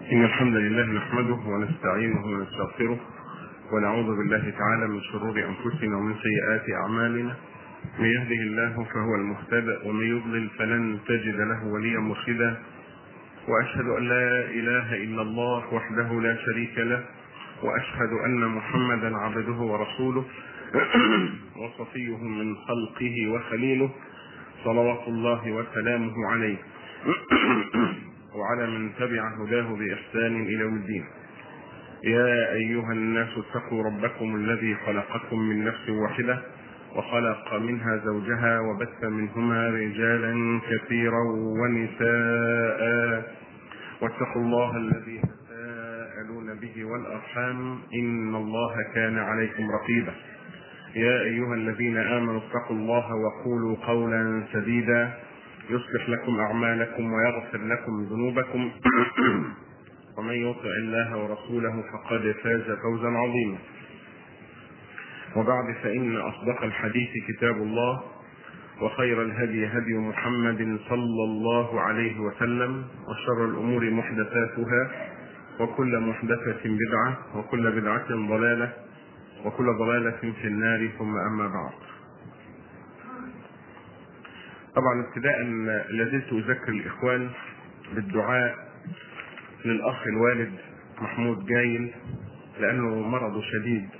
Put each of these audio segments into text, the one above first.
إن الحمد لله نحمده ونستعينه ونستغفره ونعوذ بالله تعالى من شرور أنفسنا ومن سيئات أعمالنا من يهده الله فهو المهتدى ومن يضلل فلن تجد له وليا مرشدا وأشهد أن لا إله إلا الله وحده لا شريك له وأشهد أن محمدا عبده ورسوله وصفيه من خلقه وخليله صلوات الله وسلامه عليه وعلى من تبع هداه بإحسان إلى يوم الدين يا أيها الناس اتقوا ربكم الذي خلقكم من نفس واحدة وخلق منها زوجها وبث منهما رجالا كثيرا ونساء واتقوا الله الذي تساءلون به والأرحام إن الله كان عليكم رقيبا يا أيها الذين آمنوا اتقوا الله وقولوا قولا سديدا يصلح لكم أعمالكم ويغفر لكم ذنوبكم ومن يطع الله ورسوله فقد فاز فوزا عظيما وبعد فإن أصدق الحديث كتاب الله وخير الهدي هدي محمد صلى الله عليه وسلم وشر الأمور محدثاتها وكل محدثة بدعة وكل بدعة ضلالة وكل ضلالة في النار ثم أما بعد طبعا ابتداء لازلت أذكر الإخوان بالدعاء للأخ الوالد محمود جايل لأنه مرضه شديد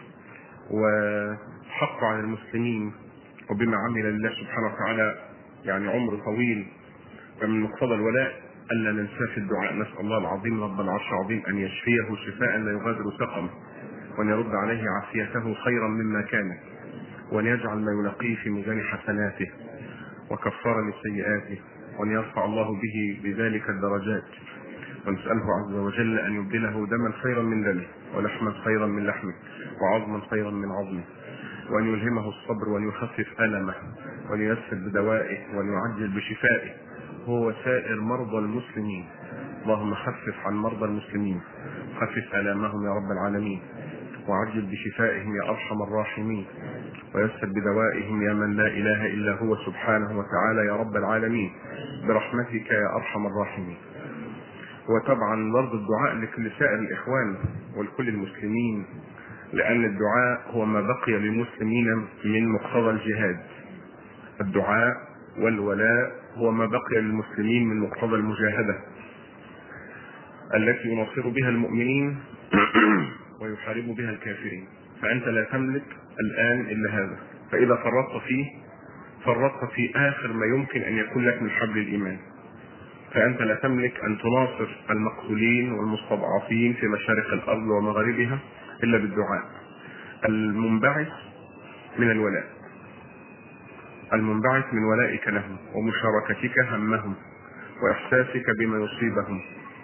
وحق على المسلمين وبما عمل لله سبحانه وتعالى يعني عمر طويل فمن مقتضى الولاء ألا ننساه في الدعاء نسأل الله العظيم رب العرش العظيم أن يشفيه شفاء لا يغادر سقما وأن يرد عليه عافيته خيرا مما كانت وأن يجعل ما يلاقيه في ميزان حسناته وكفارا لسيئاته وأن يرفع الله به بذلك الدرجات ونسأله عز وجل أن يبدله دما خيرا من دمه ولحما خيرا من لحمه وعظما خيرا من عظمه وأن يلهمه الصبر وأن يخفف ألمه وأن ييسر بدوائه وأن يعجل بشفائه هو سائر مرضى المسلمين اللهم خفف عن مرضى المسلمين خفف آلامهم يا رب العالمين وعجل بشفائهم يا أرحم الراحمين ويسر بدوائهم يا من لا إله إلا هو سبحانه وتعالى يا رب العالمين برحمتك يا أرحم الراحمين وطبعا برضه الدعاء لكل سائر الإخوان ولكل المسلمين لأن الدعاء هو ما بقي للمسلمين من مقتضى الجهاد الدعاء والولاء هو ما بقي للمسلمين من مقتضى المجاهدة التي يناصر بها المؤمنين ويحارب بها الكافرين فأنت لا تملك الآن إلا هذا فإذا فرطت فيه فرطت في آخر ما يمكن أن يكون لك من حبل الإيمان فأنت لا تملك أن تناصر المقتولين والمستضعفين في مشارق الأرض ومغاربها إلا بالدعاء المنبعث من الولاء المنبعث من ولائك لهم ومشاركتك همهم وإحساسك بما يصيبهم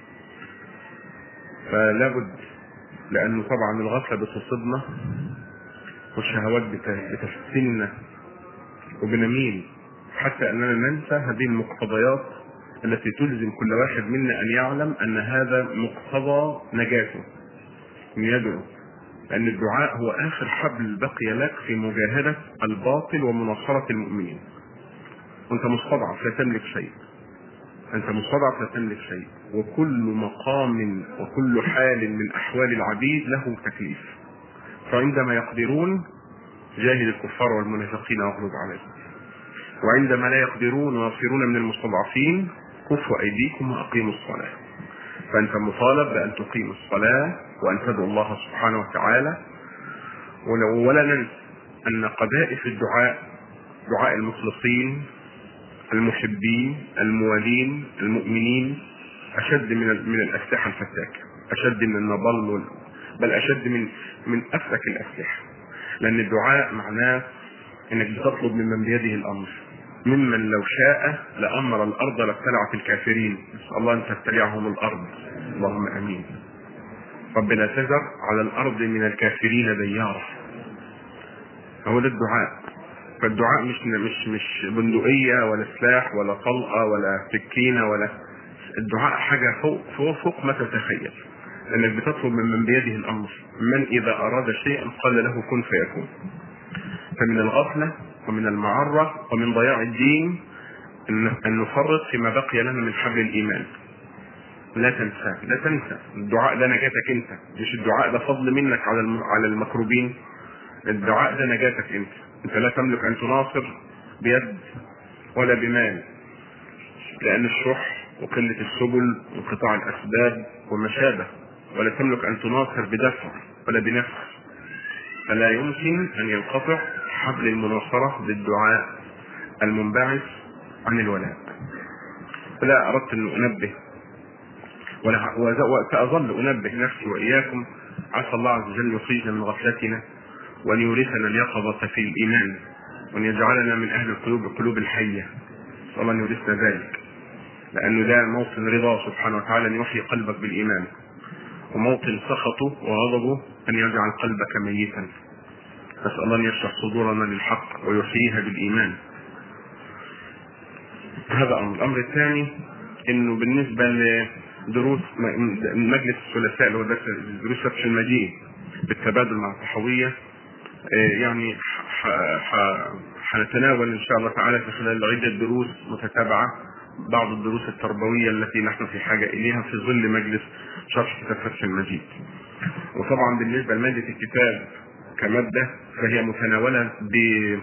فلا بد لأنه طبعا الغفلة بتصيبنا والشهوات بتفتنا وبنميل حتى أننا ننسى هذه المقتضيات التي تلزم كل واحد منا أن يعلم أن هذا مقتضى نجاته أن يدعو لأن الدعاء هو آخر حبل بقي لك في مجاهدة الباطل ومناصرة المؤمنين وأنت مستضعف لا تملك شيء أنت مستضعف لا تملك شيء وكل مقام وكل حال من أحوال العبيد له تكليف فعندما يقدرون جاهد الكفار والمنافقين واغلب عليهم وعندما لا يقدرون ويصيرون من المستضعفين كفوا أيديكم وأقيموا الصلاة فأنت مطالب بأن تقيم الصلاة وأن تدعو الله سبحانه وتعالى ولا ننسى أن قذائف الدعاء دعاء المخلصين المحبين الموالين المؤمنين أشد من من الأسلحة الفتاكة أشد من النبل بل أشد من من أفلك الأسلحة لأن الدعاء معناه إنك بتطلب ممن بيده الأمر ممن لو شاء لأمر الأرض لابتلعت الكافرين نسأل الله أن تبتلعهم الأرض اللهم أمين رب لا تذر على الأرض من الكافرين ديارا هو ده الدعاء فالدعاء مش مش مش بندقية ولا سلاح ولا طلقة ولا سكينة ولا الدعاء حاجة فوق فوق, فوق ما تتخيل لأنك بتطلب من بيده الأمر من إذا أراد شيئا قال له كن فيكون فمن الغفلة ومن المعرة ومن ضياع الدين أن نفرط فيما بقي لنا من حبل الإيمان لا تنسى لا تنسى الدعاء ده نجاتك انت مش الدعاء ده فضل منك على الم- على المكروبين الدعاء ده نجاتك انت انت لا تملك ان تناصر بيد ولا بمال لان الشح وقلة السبل وانقطاع الاسباب وما شابه ولا تملك ان تناصر بدفع ولا بنفع فلا يمكن ان ينقطع حبل المناصرة بالدعاء المنبعث عن الولاء فلا اردت ان انبه ولا- وز- وسأظل أنبه نفسي وإياكم عسى الله عز وجل يخرجنا من غفلتنا وأن يورثنا اليقظة في الإيمان وأن يجعلنا من أهل القلوب القلوب الحية نسأل الله أن يورثنا ذلك لأنه ده موطن رضا سبحانه وتعالى أن يحيي قلبك بالإيمان وموطن سخطه وغضبه أن يجعل قلبك ميتا نسأل الله أن يشرح صدورنا للحق ويحييها بالإيمان هذا أمر الأمر الثاني إنه بالنسبة لدروس م- مجلس الثلاثاء اللي هو درس دروس فتح المجيء بالتبادل مع الصحوية آه، يعني ح- ح- حنتناول إن شاء الله تعالى في خلال عدة دروس متتابعة بعض الدروس التربوية التي نحن في حاجة إليها في ظل مجلس شرح كتاب فتح المجيد وطبعا بالنسبة لمادة الكتاب كمادة فهي متناولة ب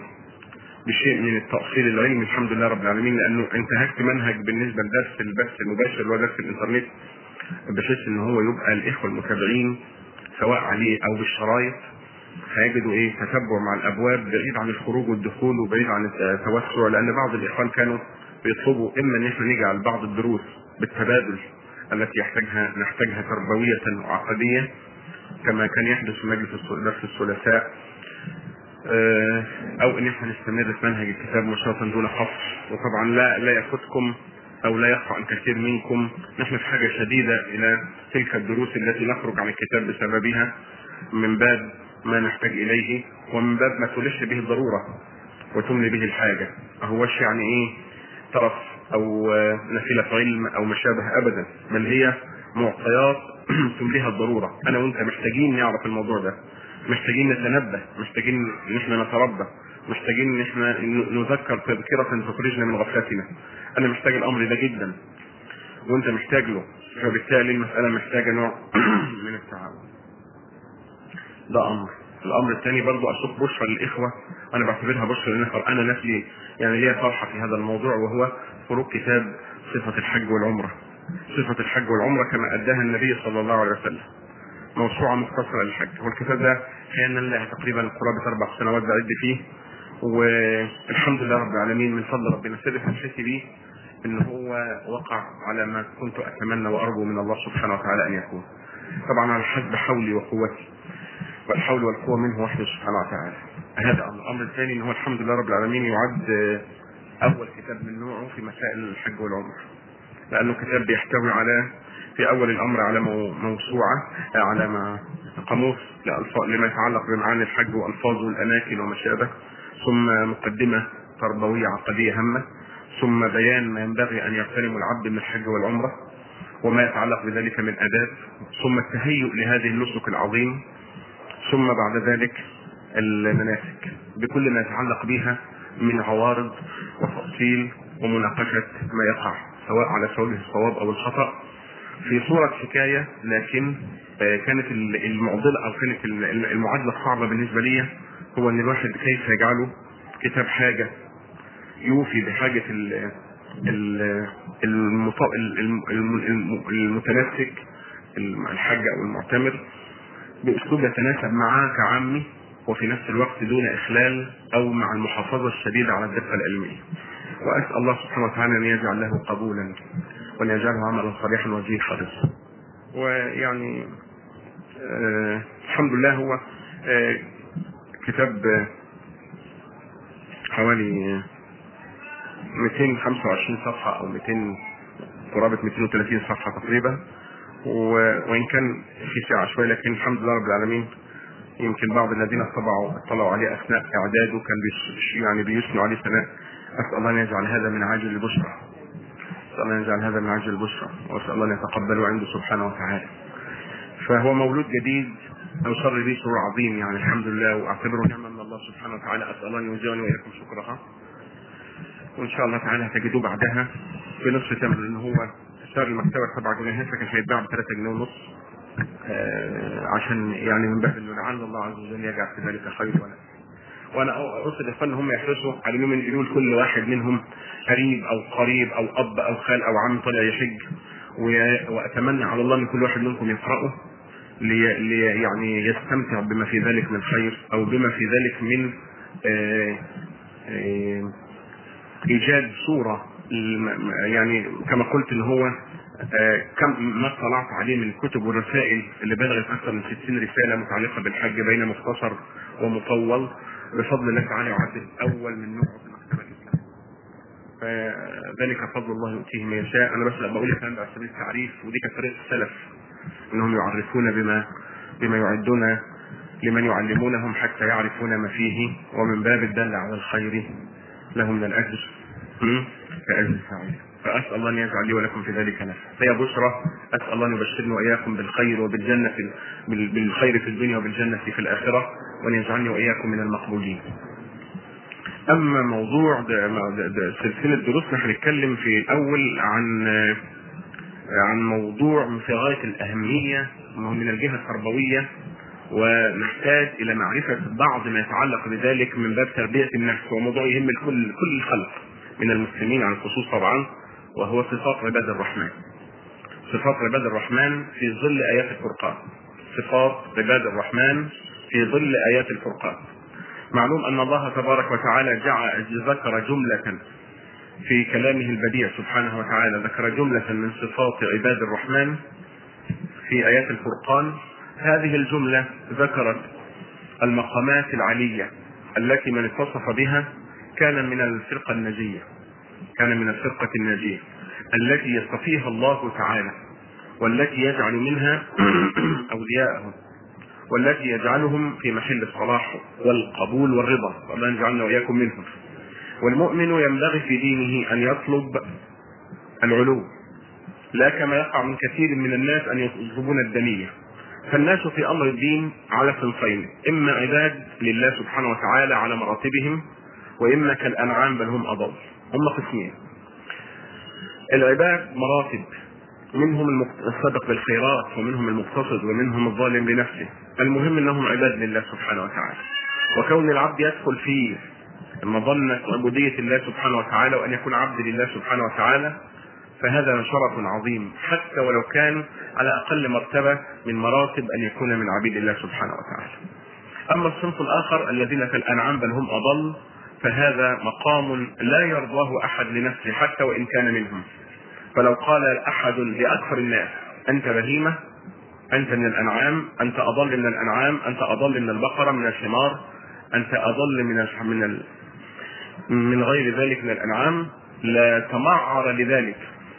بشيء من التأصيل العلمي الحمد لله رب العالمين لأنه انتهكت منهج بالنسبة لدرس البث المباشر اللي هو درس الإنترنت بحيث إن هو يبقى الإخوة المتابعين سواء عليه أو بالشرايط هيجدوا إيه تتبع مع الأبواب بعيد عن الخروج والدخول وبعيد عن التوسع لأن بعض الإخوان كانوا بيطلبوا إما إن إحنا نجعل بعض الدروس بالتبادل التي يحتاجها نحتاجها تربوية وعقدية كما كان يحدث في مجلس الث- درس الثلاثاء آه، او ان احنا نستمر في منهج الكتاب مباشرة دون حصر وطبعا لا لا يفوتكم او لا يخفى عن كثير منكم نحن في حاجة شديدة الى تلك الدروس التي نخرج عن الكتاب بسببها من باب ما نحتاج اليه ومن باب ما تلح به الضرورة وتملي به الحاجة ما هوش يعني ايه طرف او آه، نافلة علم او ما شابه ابدا بل هي معطيات تمليها الضرورة انا وانت محتاجين نعرف الموضوع ده محتاجين نتنبه محتاجين ان احنا نتربى محتاجين ان احنا ن- نذكر تذكرة تخرجنا من غفلتنا انا محتاج الامر ده جدا وانت محتاج له فبالتالي المسألة محتاجة نوع من التعاون ده امر الامر الثاني برضو اشوف بشرى للاخوه انا بعتبرها بشرى لان انا نفسي يعني ليا فرحه في هذا الموضوع وهو خروج كتاب صفه الحج والعمره صفه الحج والعمره كما اداها النبي صلى الله عليه وسلم موسوعه مختصره للحج والكتاب ده كان له تقريبا قرابه اربع سنوات بعد فيه والحمد لله رب العالمين من فضل ربنا سر فتحتي بيه ان هو وقع على ما كنت اتمنى وارجو من الله سبحانه وتعالى ان يكون طبعا على حسب حولي وقوتي والحول والقوة منه وحده سبحانه وتعالى هذا أمر الأمر الثاني أن هو الحمد لله رب العالمين يعد آه، أول كتاب من نوعه في مسائل الحج والعمرة لأنه كتاب بيحتوي على في أول الأمر على مو- موسوعة آه، على ما قاموس لألفاظ لما يتعلق بمعاني الحج وألفاظه والأماكن وما شابه ثم مقدمة تربوية عقدية هامة ثم بيان ما ينبغي أن يغتنم العبد من الحج والعمرة وما يتعلق بذلك من آداب ثم التهيؤ لهذه النسك العظيم ثم بعد ذلك المناسك بكل ما يتعلق بها من عوارض وتفصيل ومناقشة ما يقع سواء على وجه الصواب أو الخطأ في صورة حكاية لكن آه، كانت ال- المعضلة أو كانت ال- ال- المعادلة الصعبة بالنسبة لي هو أن الواحد كيف يجعله كتاب حاجة يوفي بحاجة ال- ال- المط- ال- الم- الم- المتنسك الحاج أو المعتمر باسلوب يتناسب معاه كعامي وفي نفس الوقت دون اخلال او مع المحافظه الشديده على الدقه العلميه. واسال الله سبحانه وتعالى ان يجعل له قبولا وان يجعله عملا صالحا وجيه خالصا. ويعني آه الحمد لله هو آه كتاب آه حوالي آه، 225 صفحه او 200 قرابه 230 صفحه تقريبا و- وان كان في سعه شويه لكن الحمد لله رب العالمين يمكن بعض الذين طبعوا اطلعوا عليه اثناء اعداده كان بيش يعني بيثنوا عليه ثناء اسال الله ان يجعل هذا من عاجل البشرى اسال الله ان يجعل هذا من عاجل البشرى واسال الله ان يتقبله عنده سبحانه وتعالى فهو مولود جديد أشر به سرور عظيم يعني الحمد لله واعتبره نعمه من الله سبحانه وتعالى اسال الله ان يجزيني واياكم شكرها وان شاء الله تعالى هتجدوه بعدها بنصف تمر لان هو سعر المكتبه 7 جنيه لكن هيتباع ب 3 جنيه ونص آه، عشان يعني من باب انه لعل الله عز وجل يجعل في ذلك خير ولا وانا اوصي الاخوان ان هم يحرصوا على انهم ينقلوا لكل واحد منهم قريب او قريب او اب او خال او عم طلع يحج ويا- واتمنى على الله ان كل واحد منكم يقراه لي لي يعني يستمتع بما في ذلك من خير او بما في ذلك من آه، آه، ايجاد صوره الم- يعني كما قلت ان هو آه، كم ما اطلعت عليه من الكتب والرسائل اللي بلغت اكثر من 60 رساله متعلقه بالحج بين مختصر ومطول بفضل الله تعالى يعد اول من نوعه في المكتبه الاسلاميه. فذلك فضل الله يؤتيه من يشاء انا بس بقول الكلام ده على سبيل التعريف ودي كانت طريقه السلف انهم يعرفون بما بما يعدون لمن يعلمونهم حتى يعرفون ما فيه ومن باب الدل على الخير له من الاجر م? كاجر فاعل فاسال الله ان يجعل لي ولكم في ذلك نفع فهي بشرى اسال الله ان يبشرني واياكم بالخير وبالجنه في بال- بالخير في الدنيا وبالجنه في الاخره وان يجعلني واياكم من المقبولين اما موضوع ده ده ده سلسله دروسنا هنتكلم في الاول عن عن موضوع في غايه الاهميه وهو من الجهه التربويه ونحتاج الى معرفه بعض ما يتعلق بذلك من باب تربيه النفس وموضوع يهم الكل كل الخلق من المسلمين على الخصوص طبعا وهو صفات عباد الرحمن. صفات عباد الرحمن في ظل ايات الفرقان. صفات عباد الرحمن في ظل ايات الفرقان. معلوم ان الله تبارك وتعالى جعل ذكر جمله في كلامه البديع سبحانه وتعالى ذكر جمله من صفات عباد الرحمن في ايات الفرقان هذه الجمله ذكرت المقامات العليه التي من اتصف بها كان من الفرقه الناجيه كان من الفرقه الناجيه التي يصطفيها الله تعالى والتي يجعل منها اولياءه والتي يجعلهم في محل الصلاح والقبول والرضا الله يجعلنا واياكم منهم والمؤمن ينبغي في دينه ان يطلب العلو لا كما يقع من كثير من الناس ان يطلبون الدنيه فالناس في امر الدين على صنفين اما عباد لله سبحانه وتعالى على مراتبهم واما كالانعام بل هم اضل هم قسمين العباد مراتب منهم المقت- السابق بالخيرات ومنهم المقتصد ومنهم الظالم لنفسه المهم انهم عباد لله سبحانه وتعالى وكون العبد يدخل في مظنة عبودية الله سبحانه وتعالى وأن يكون عبد لله سبحانه وتعالى فهذا شرف عظيم حتى ولو كان على أقل مرتبة من مراتب أن يكون من عبيد الله سبحانه وتعالى أما الصنف الآخر الذين كالأنعام بل هم أضل فهذا مقام لا يرضاه أحد لنفسه حتى وإن كان منهم فلو قال أحد لأكثر الناس أنت بهيمة أنت من الأنعام أنت أضل من الأنعام أنت أضل من البقرة من الحمار أنت أضل من الح- من ال... من غير ذلك من الأنعام لا تمعر لذلك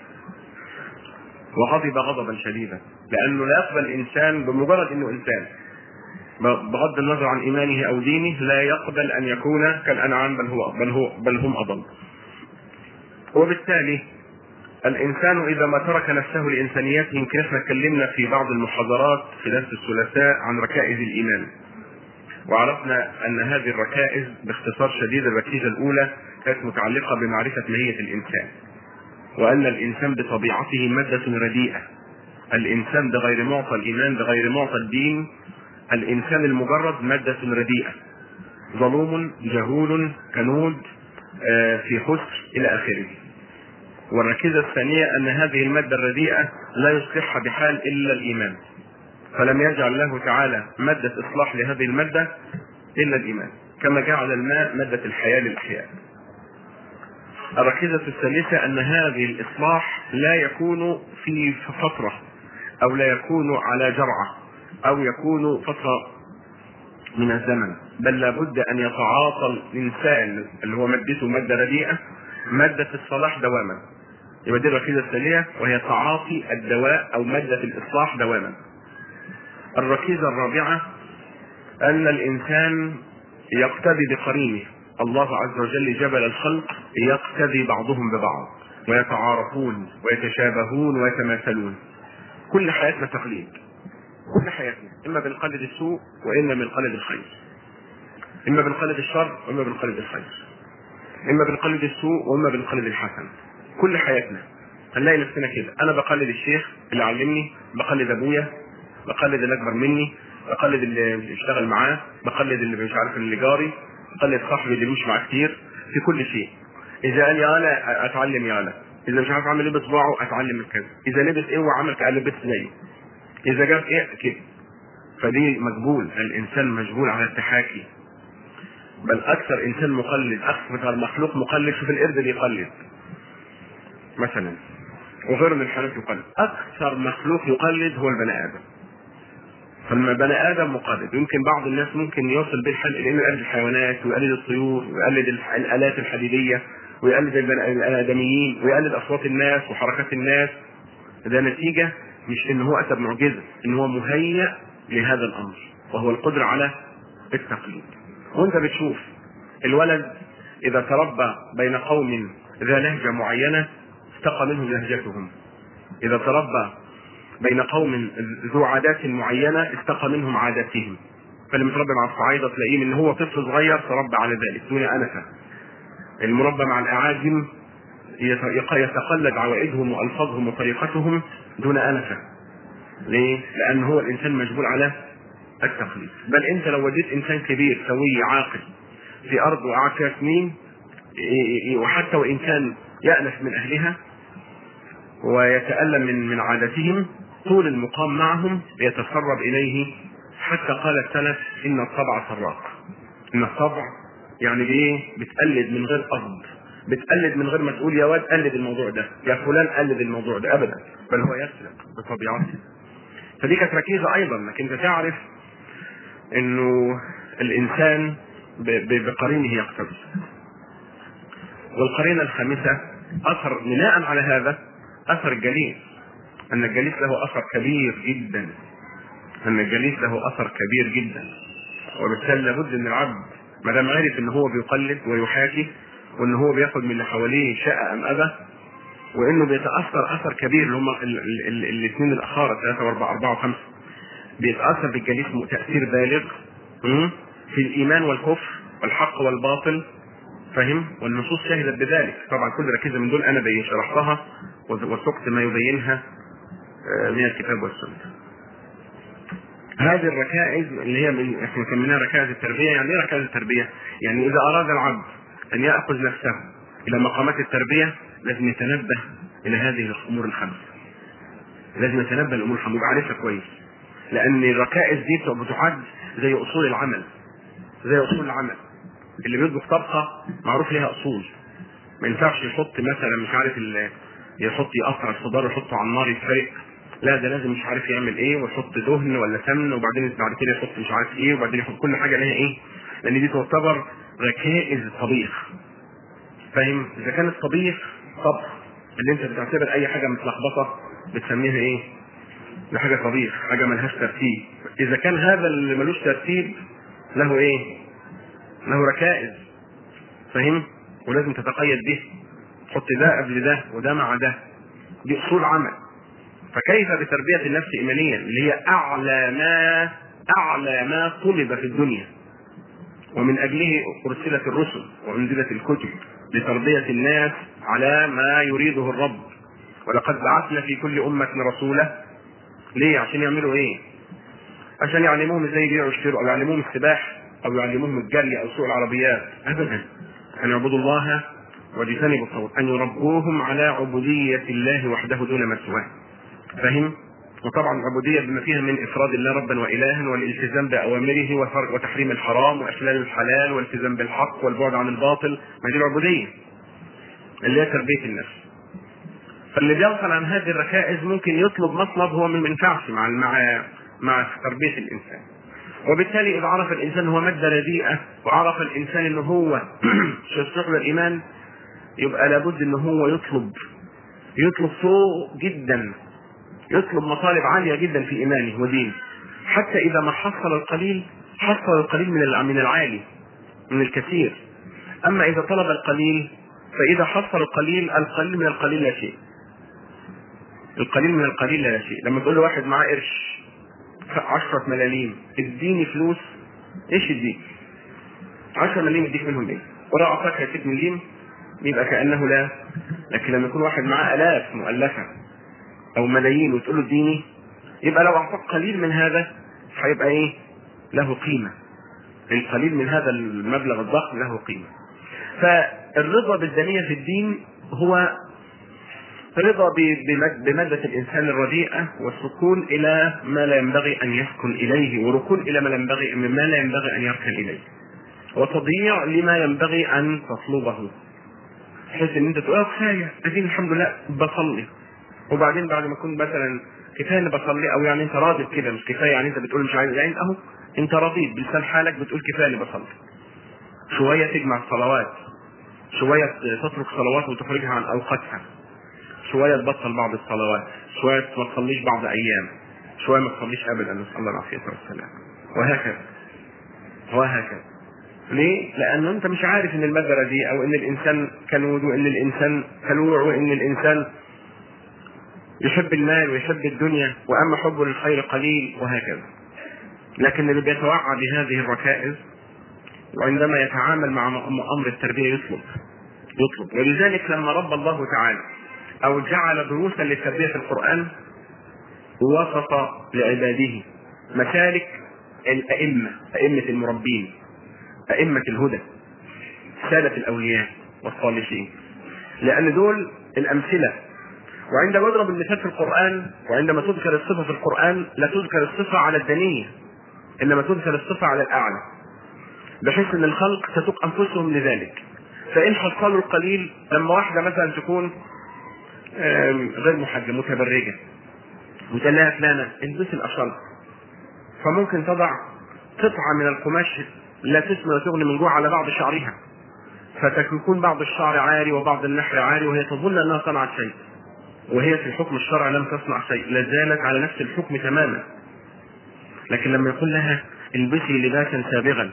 وغضب غضبا شديدا لأنه لا يقبل إنسان بمجرد أنه إنسان بغض النظر عن إيمانه أو دينه لا يقبل أن يكون كالأنعام بل هو بل هو بل هم أضل وبالتالي الانسان اذا ما ترك نفسه لانسانيته يمكن احنا اتكلمنا في بعض المحاضرات في درس الثلاثاء عن ركائز الايمان وعرفنا ان هذه الركائز باختصار شديد الركيزه الاولى كانت متعلقه بمعرفه ماهيه الانسان وان الانسان بطبيعته ماده رديئه الانسان بغير معطى الايمان بغير معطى الدين الانسان المجرد ماده رديئه ظلوم جهول كنود آه، في خسر الى اخره والركيزة الثانية أن هذه المادة الرديئة لا يصلحها بحال إلا الإيمان فلم يجعل الله تعالى مادة إصلاح لهذه المادة إلا الإيمان كما جعل الماء مادة الحياة للأحياء الركيزة الثالثة أن هذه الإصلاح لا يكون في فترة أو لا يكون على جرعة أو يكون فترة من الزمن بل لابد أن يتعاطى الإنسان اللي هو مادته مادة رديئة مادة الصلاح دواما يبقى دي الركيزة الثانية وهي تعاطي الدواء أو مادة الإصلاح دواما الركيزة الرابعة أن الإنسان يقتدي بقرينه الله عز وجل جبل الخلق يقتدي بعضهم ببعض ويتعارفون ويتشابهون ويتماثلون كل حياتنا تقليد كل حياتنا إما بنقلد السوء وإما بنقلد الخير إما بنقلد الشر وإما بنقلد الخير إما بنقلد السوء وإما بنقلد الحسن كل حياتنا هنلاقي نفسنا كده انا بقلد الشيخ اللي علمني بقلد ابويا بقلد اللي اكبر مني بقلد اللي بيشتغل معاه بقلد اللي مش عارف اللي جاري بقلد صاحبي اللي بيمشي معاه كتير في كل شيء اذا قال يالا اتعلم يالا اذا مش عارف اعمل ايه بصباعه اتعلم من كذا اذا لبس ايه وعمل كده لبس زيه اذا جاب ايه كده فدي مجبول الانسان مجبول على التحاكي بل اكثر انسان مقلد اكثر مخلوق مقلد شوف القرد بيقلد مثلا وغيره من الحيوانات يقلد اكثر مخلوق يقلد هو البني ادم فالبني ادم مقلد يمكن بعض الناس ممكن يوصل بالحل لانه يقلد الحيوانات ويقلد الطيور ويقلد الح- الالات الحديديه ويقلد البني- الادميين ويقلد اصوات الناس وحركات الناس ده نتيجه مش ان هو اتى بمعجزه ان هو مهيأ لهذا الامر وهو القدره على التقليد وانت بتشوف الولد اذا تربى بين قوم ذا لهجه معينه استقى منهم لهجتهم اذا تربى بين قوم ذو عادات معينه استقى منهم عاداتهم فاللي متربي مع الصعايده تلاقيه من هو طفل صغير تربى على ذلك دون انفه المربى مع الاعاجم يت- يتقلد عوائدهم والفاظهم وطريقتهم دون انفه ليه؟ لان هو الانسان مجبول على التقليد بل انت لو وديت انسان كبير سوي عاقل في ارض وقعد فيها سنين ي- ي- وحتى وان كان يأنف من اهلها ويتألم من من عادتهم طول المقام معهم يتسرب اليه حتى قال السلف ان الطبع سراق ان الطبع يعني بايه بتقلد من غير قصد بتقلد من غير ما تقول يا واد قلد الموضوع ده يا فلان قلد الموضوع ده ابدا بل هو يسرق بطبيعته فدي كانت ركيزه ايضا انك انت تعرف انه الانسان ب- ب- بقرينه يقتدي والقرينه الخامسه اثر بناء على هذا اثر الجليس ان الجليس له اثر كبير جدا ان الجليس له اثر كبير جدا وبالتالي لابد ان العبد ما دام عرف ان هو بيقلد ويحاكي وان هو بياخد من اللي حواليه شاء ام ابى وانه بيتاثر اثر كبير اللي هم الاثنين الاخاره ثلاثه واربعه اربعه وخمسه بيتاثر بالجليس تاثير بالغ م? في الايمان والكفر والحق والباطل فاهم والنصوص شهدت بذلك طبعا كل ركيزه من دول انا بي- شرحتها وسقت ما يبينها آه، من الكتاب والسنه هذه الركائز اللي هي من احنا سميناها ركائز التربيه يعني ايه ركائز التربيه؟ يعني اذا اراد العبد ان ياخذ نفسه الى مقامات التربيه لازم يتنبه الى هذه الامور الخمس. لازم يتنبه الامور الخمس يبقى عارفها كويس. لان الركائز دي بتبقى بتعد زي اصول العمل. زي اصول العمل. اللي بيطبخ طبخه معروف ليها اصول. ما ينفعش يحط مثلا مش عارف ال- يحط يقطع الخضار ويحطه على النار يتحرق لا ده لازم مش عارف يعمل ايه ويحط دهن ولا سمن وبعدين بعد كده يحط مش عارف ايه وبعدين يحط كل حاجه لها ايه لان دي تعتبر ركائز الطبيخ فاهم اذا كان الطبيخ طبخ اللي انت بتعتبر اي حاجه متلخبطه بتسميها ايه ده حاجه طبيخ حاجه ملهاش ترتيب اذا كان هذا اللي ملوش ترتيب له ايه له ركائز فاهم ولازم تتقيد به تحط ده قبل ده وده مع ده دي اصول عمل فكيف بتربية النفس إيمانيا اللي هي أعلى ما أعلى ما طلب في الدنيا ومن أجله أرسلت الرسل وأنزلت الكتب لتربية الناس على ما يريده الرب ولقد بعثنا في كل أمة رسولا ليه عشان يعملوا إيه عشان يعلموهم ازاي يبيعوا ويشتروا او يعلموهم السباحه او يعلموهم الجري او سوق العربيات ابدا ان يعبدوا الله واجتنبوا الطاغوت ان يربوهم على عبوديه الله وحده دون ما سواه فاهم وطبعا العبودية بما فيها من إفراد الله ربا وإلها والالتزام بأوامره وفرق وتحريم الحرام وإحلال الحلال والالتزام بالحق والبعد عن الباطل ما دي العبودية اللي هي تربية النفس فاللي بيغفل عن هذه الركائز ممكن يطلب مطلب هو ما ينفعش مع مع مع تربية الإنسان وبالتالي إذا عرف الإنسان هو مادة رديئة وعرف الإنسان إن هو يصلح له الإيمان يبقى لابد إن هو يطلب يطلب فوق جدا يطلب مطالب عالية جدا في إيمانه ودينه حتى إذا ما حصل القليل حصل القليل من الع- من العالي من الكثير أما إذا طلب القليل فإذا حصل القليل القليل من القليل لا شيء القليل من القليل لا شيء لما تقول له واحد معاه قرش عشرة ملاليم اديني فلوس ايش يديك؟ 10 مليم يديك منهم ايه؟ ولو اعطاك 30 مليم يبقى كانه لا لكن لما يكون واحد معاه الاف مؤلفه او ملايين وتقول له اديني يبقى لو اعطاك قليل من هذا هيبقى ايه له قيمه القليل من هذا المبلغ الضخم له قيمه فالرضا بالدنيه في الدين هو رضا بمادة الإنسان الرديئة والسكون إلى ما لا ينبغي أن يسكن إليه وركون إلى ما لا ينبغي مما لا ينبغي أن يركن إليه وتضييع لما ينبغي أن تطلبه بحيث إن أنت تقول آه كفاية أدين الحمد لله بصلي وبعدين بعد ما أكون مثلا كفاية إني بصلي أو يعني أنت راضي كده مش كفاية يعني أنت بتقول مش عايز يعني أهو أنت رضيت بلسان حالك بتقول كفاية إني بصلي شوية تجمع الصلوات شوية تترك صلوات وتخرجها عن أوقاتها شويه تبطل بعض الصلوات شويه ما تصليش بعض ايام شويه ما تصليش ابدا نسال الله العافيه والسلام وهكذا وهكذا ليه؟ لأنه أنت مش عارف إن المادة دي أو إن الإنسان كنود وإن الإنسان كلوع وإن الإنسان يحب المال ويحب الدنيا وأما حبه للخير قليل وهكذا. لكن اللي بيتوعى بهذه الركائز وعندما يتعامل مع أمر التربية يطلب يطلب ولذلك لما رب الله تعالى او جعل دروسا للتربيه في القران وسط لعباده مسالك الائمه ائمه المربين ائمه الهدى ساده الاولياء والصالحين لان دول الامثله وعندما يضرب المثال في القران وعندما تذكر الصفه في القران لا تذكر الصفه على الدنيه انما تذكر الصفه على الاعلى بحيث ان الخلق تسوق انفسهم لذلك فان حصلوا القليل لما واحده مثلا تكون غير محجبه متبرجه وتقول لها فلانه البسي الاشرب فممكن تضع قطعه من القماش لا تسمن وتغني من جوع على بعض شعرها فتكون بعض الشعر عاري وبعض النحر عاري وهي تظن انها صنعت شيء وهي في الحكم الشرعي لم تصنع شيء لا زالت على نفس الحكم تماما لكن لما يقول لها البسي لباسا سابغا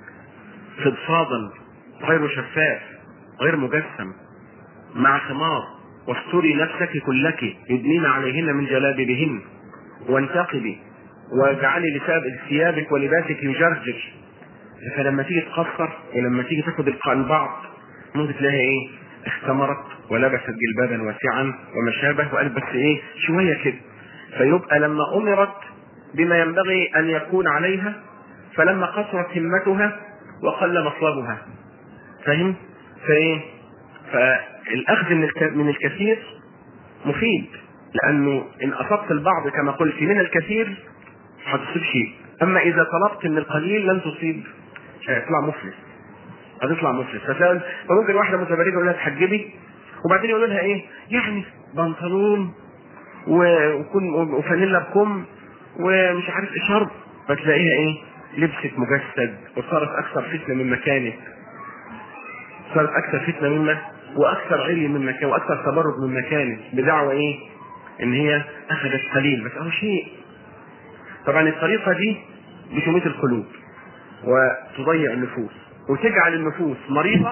فضفاضا غير شفاف غير مجسم مع خمار واستري نفسك كلك يدنين عليهن من جلابيبهن وانتقبي واجعلي ثيابك ولباسك يجرجر فلما تيجي تقصر ولما تيجي تاخد البعض ممكن تلاقيها ايه اختمرت ولبست جلبابا واسعا وما شابه وقالت بس ايه شويه كده فيبقى لما امرت بما ينبغي ان يكون عليها فلما قصرت همتها وقل مطلبها فاهم؟ فايه؟ فالاخذ من من الكثير مفيد لانه ان اصبت البعض كما قلت من الكثير هتصيب شيء اما اذا طلبت من القليل لن تصيب هيطلع مفلس هتطلع مفلس فتلاقي فممكن واحده متبرجه يقول لها تحجبي وبعدين يقول لها ايه يعني بنطلون وكن وفانيلا بكم ومش عارف ايه شرب فتلاقيها ايه لبست مجسد وصارت اكثر فتنه مما كانت صارت اكثر فتنه مما واكثر علم مما كان واكثر تبرج مما كانت بدعوى ايه ان هي اخذت قليل بس اهو شيء طبعا الطريقه دي بتميت القلوب وتضيع النفوس وتجعل النفوس مريضه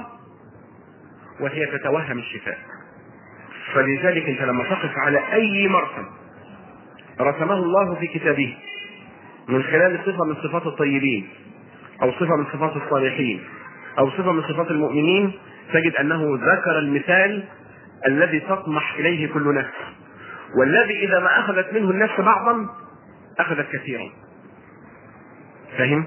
وهي تتوهم الشفاء فلذلك انت لما تقف على اي مرسم رسمه الله في كتابه من خلال صفه من صفات الطيبين او صفه من صفات الصالحين او صفه من صفات المؤمنين تجد انه ذكر المثال الذي تطمح اليه كل نفس والذي اذا ما اخذت منه النفس بعضا اخذت كثيرا فهم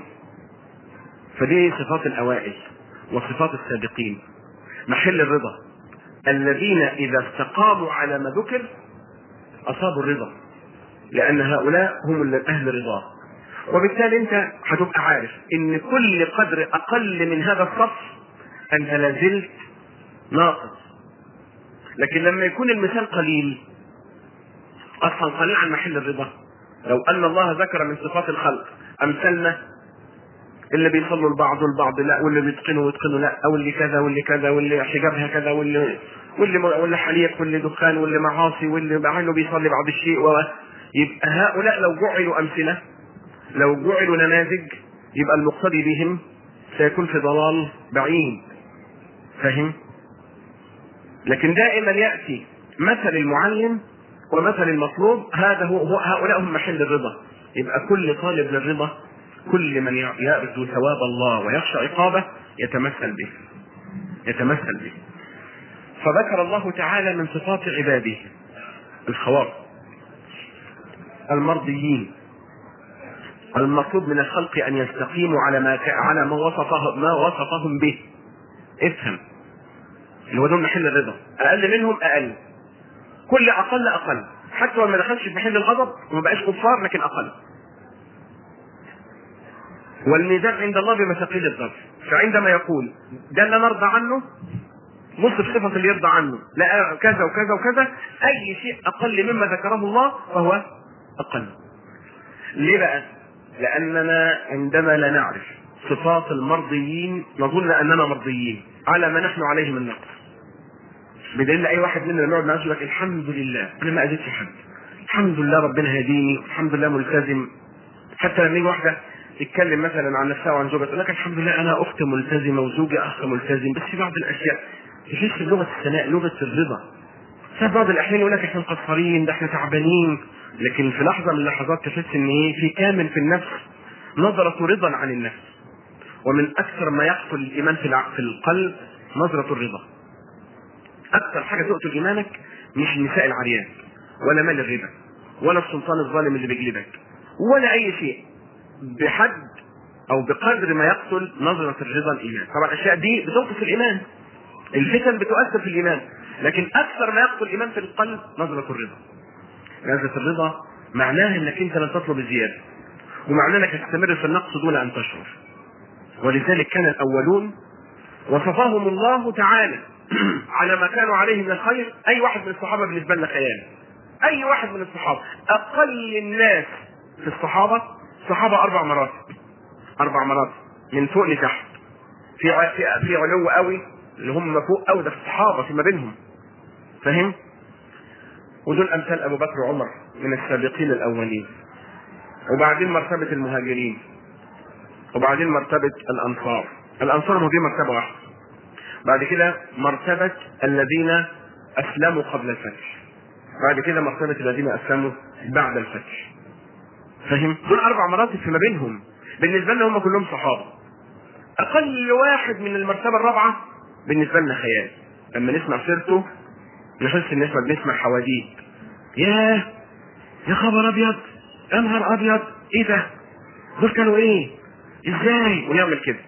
فدي صفات الاوائل وصفات السابقين محل الرضا الذين اذا استقاموا على ما ذكر اصابوا الرضا لان هؤلاء هم اهل الرضا وبالتالي انت هتبقى عارف ان كل قدر اقل من هذا الصف انت لازلت ناقص لكن لما يكون المثال قليل اصلا قليل عن محل الرضا لو ان الله ذكر من صفات الخلق امثالنا اللي بيصلوا البعض والبعض لا واللي بيتقنوا ويتقنوا لا او اللي كذا واللي كذا واللي حجابها كذا واللي واللي واللي حليق واللي دخان واللي معاصي واللي بعينه بيصلي بعض الشيء و... يبقى هؤلاء لو جعلوا امثله لو جعلوا نماذج يبقى المقتدي بهم سيكون في ضلال بعيد فهم لكن دائما ياتي مثل المعلم ومثل المطلوب هذا هو, هو هؤلاء هم محل الرضا يبقى كل طالب للرضا كل من يرجو ثواب الله ويخشى عقابه يتمثل به يتمثل به فذكر الله تعالى من صفات عباده الخواص المرضيين المطلوب من الخلق ان يستقيموا على ما على ما وصفه ما وصفهم به افهم اللي هو دول محل الرضا اقل منهم اقل كل اقل اقل حتى لو ما دخلش في محل الغضب وما بقاش كفار لكن اقل والميزان عند الله بمثاقيل الظرف فعندما يقول ده اللي نرضى عنه نص صفة اللي يرضى عنه لا كذا وكذا وكذا أي شيء أقل مما ذكره الله فهو أقل ليه بقى؟ لأننا عندما لا نعرف صفات المرضيين نظن أننا مرضيين على ما نحن عليه من نقص بدليل أي واحد مننا نقعد معاه يقول لك الحمد لله أنا ما أذيتش حد الحمد لله ربنا هديني الحمد لله ملتزم حتى لما يجي واحدة تتكلم مثلا عن نفسها وعن زوجها تقول لك الحمد لله انا اخت ملتزمه وزوجي اخ ملتزم بس في بعض الاشياء تحس بلغه الثناء لغه الرضا في بعض الاحيان يقول لك احنا مقصرين ده احنا تعبانين لكن في لحظه من اللحظات تحس ان ايه في كامل في النفس نظره رضا عن النفس ومن اكثر ما يقتل الايمان في الع- في القلب نظره الرضا اكثر حاجه تقتل ايمانك مش النساء العريان ولا مال الربا ولا السلطان الظالم اللي بيجلبك ولا اي شيء بحد او بقدر ما يقتل نظرة الرضا الايمان طبعا الاشياء دي بتنقص الايمان الفتن بتؤثر في الايمان لكن اكثر ما يقتل الايمان في القلب نظرة الرضا نظرة الرضا معناها انك انت لن تطلب الزيادة ومعناه انك تستمر في النقص دون ان تشعر ولذلك كان الاولون وصفهم الله تعالى على ما كانوا عليه من الخير اي واحد من الصحابه بالنسبه لنا خيال اي واحد من الصحابه اقل الناس في الصحابه صحابه اربع مراتب اربع مراتب من فوق لتحت في ع- في في علو قوي اللي هم فوق قوي ده في الصحابه فيما بينهم فاهم ودول امثال ابو بكر وعمر من السابقين الاولين وبعدين مرتبه المهاجرين وبعدين مرتبه الانصار الانصار هو دي مرتبه واحده بعد كده مرتبه الذين اسلموا قبل الفتح بعد كده مرتبه الذين اسلموا بعد الفتح فاهم دول اربع مراتب فيما بينهم بالنسبه لنا هم كلهم صحابه اقل واحد من المرتبه الرابعه بالنسبه لنا خيال لما نسمع سيرته نحس ان احنا بنسمع حواديت ياه يا خبر ابيض يا نهار ابيض ايه ده دول كانوا ايه ازاي ونعمل كده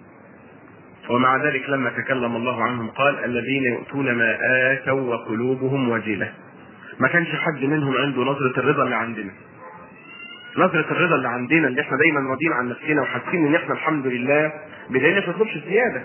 ومع ذلك لما تكلم الله عنهم قال الذين يؤتون ما اتوا وقلوبهم وجله ما كانش حد منهم عنده نظره الرضا اللي عندنا نظرة الرضا اللي عندنا اللي احنا دايما راضيين عن نفسنا وحاسين ان احنا الحمد لله بدليل احنا ما نطلبش زيادة.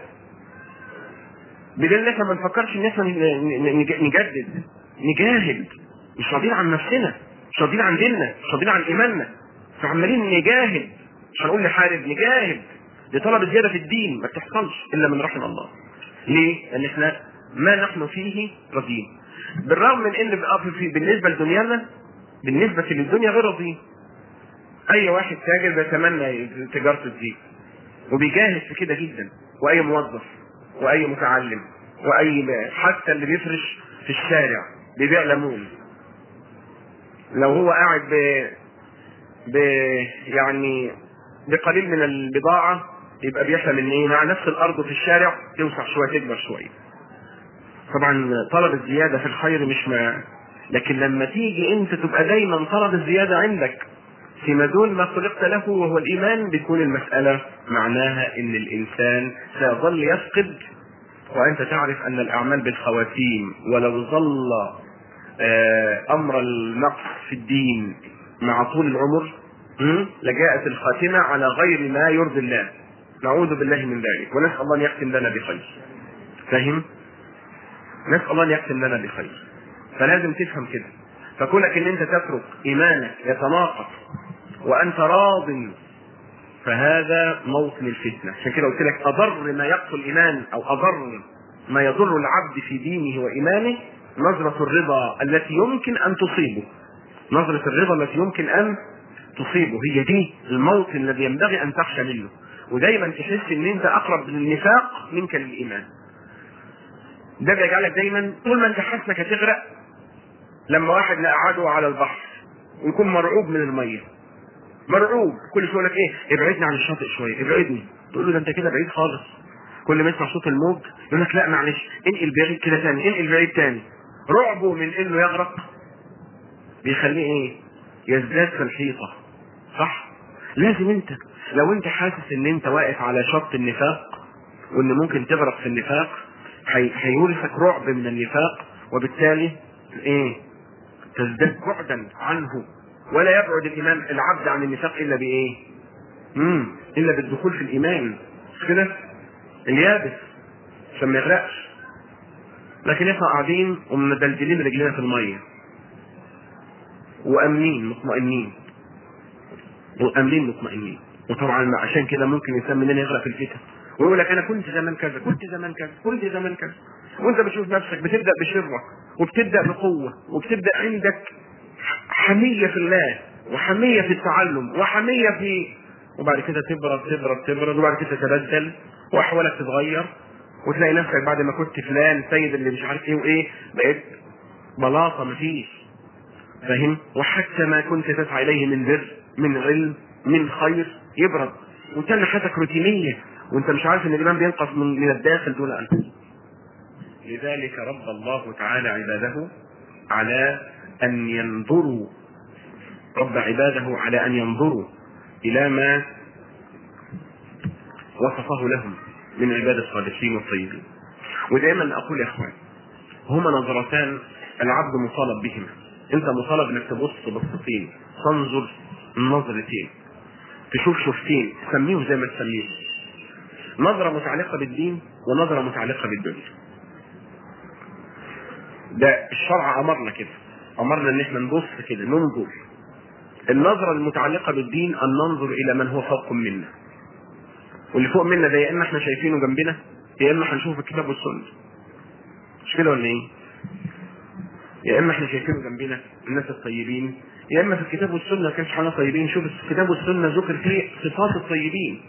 بدليل احنا ما بنفكرش ان احنا ن- ن- نج- نجدد نجاهد مش راضيين عن نفسنا مش راضيين عن ديننا مش راضيين عن ايماننا فعمالين نجاهد مش هنقول نحارب نجاهد لطلب الزيادة في الدين ما بتحصلش الا من رحم الله. ليه؟ لان احنا ما نحن فيه راضيين. بالرغم من ان بقى في- في- بالنسبة لدنيانا بالنسبة للدنيا غير راضيين. اي واحد تاجر بيتمنى تجارته تزيد وبيجاهد في كده جدا واي موظف واي متعلم واي حتى اللي بيفرش في الشارع بيبيع ليمون لو هو قاعد ب... ب يعني بقليل من البضاعة يبقى بيحلم ان ايه مع نفس الارض في الشارع توسع شوية تكبر شوية طبعا طلب الزيادة في الخير مش ما لكن لما تيجي انت تبقى دايما طلب الزيادة عندك فيما دون ما خلقت له وهو الايمان بتكون المسألة معناها ان الانسان سيظل يفقد وانت تعرف ان الاعمال بالخواتيم ولو ظل آه، امر النقص في الدين مع طول العمر م? لجاءت الخاتمة على غير ما يرضي الله نعوذ بالله من ذلك ونسأل الله ان يختم لنا بخير فاهم؟ نسأل الله ان يختم لنا بخير فلازم تفهم كده فكونك ان انت تترك ايمانك يتناقض وانت راض فهذا موطن الفتنه عشان كده قلت لك اضر ما يقتل الايمان او اضر ما يضر العبد في دينه وايمانه نظره الرضا التي يمكن ان تصيبه نظره الرضا التي يمكن ان تصيبه هي دي الموطن الذي ينبغي ان تخشى منه ودايما تحس ان انت اقرب للنفاق منك للايمان ده بيجعلك دايما طول ما انت حاسس انك هتغرق لما واحد نقعده على البحر ويكون مرعوب من الميه مرعوب كل شويه يقول لك ايه ابعدني عن الشاطئ شويه ابعدني تقول له ده انت كده بعيد خالص كل ما يسمع صوت الموج يقول لك لا معلش انقل بعيد كده تاني انقل بعيد تاني رعبه من انه يغرق بيخليه ايه يزداد في الحيطه صح لازم انت لو انت حاسس ان انت واقف على شط النفاق وان ممكن تغرق في النفاق هي- هيورثك رعب من النفاق وبالتالي ايه تزداد بعدا عنه ولا يبعد الامام العبد عن النفاق الا بايه امم الا بالدخول في الايمان مش كده اليابس عشان ما يغرقش لكن احنا قاعدين ومدلدلين رجلينا في الميه وامنين مطمئنين وامنين مطمئنين وطبعا عشان كده ممكن الانسان مننا يغرق في الفتن ويقول لك انا كنت زمان كذا كنت زمان كذا كنت زمان كذا وانت بتشوف نفسك بتبدا بشره وبتبدا بقوه وبتبدا عندك حميه في الله وحميه في التعلم وحميه في وبعد كده تبرد تبرد تبرد وبعد كده تتبدل واحوالك تتغير وتلاقي نفسك بعد ما كنت فلان سيد اللي مش عارف ايه وايه بقيت بلاطه مفيش فاهم وحتى ما كنت تسعى اليه من بر من علم من خير يبرد وانت اللي حياتك روتينيه وانت مش عارف ان الايمان بينقص من من الداخل دون ان لذلك رب الله تعالى عباده على ان ينظروا رب عباده على ان ينظروا الى ما وصفه لهم من عباد الصالحين والطيبين ودائما اقول يا اخوان هما نظرتان العبد مطالب بهما انت مطالب انك تبص بصتين تنظر نظرتين تشوف شفتين تسميهم زي ما تسميهم نظرة متعلقة بالدين ونظرة متعلقة بالدنيا ده الشرع امرنا كده امرنا ان احنا نبص كده ننظر النظرة المتعلقة بالدين ان ننظر الى من هو فوق منا واللي فوق منا ده يا اما احنا شايفينه جنبنا يا اما هنشوف الكتاب والسنة مش كده ولا ايه؟ يا اما احنا شايفينه جنبنا الناس الطيبين يا اما في الكتاب والسنه كانش حنا طيبين شوف الكتاب والسنه ذكر فيه صفات الطيبين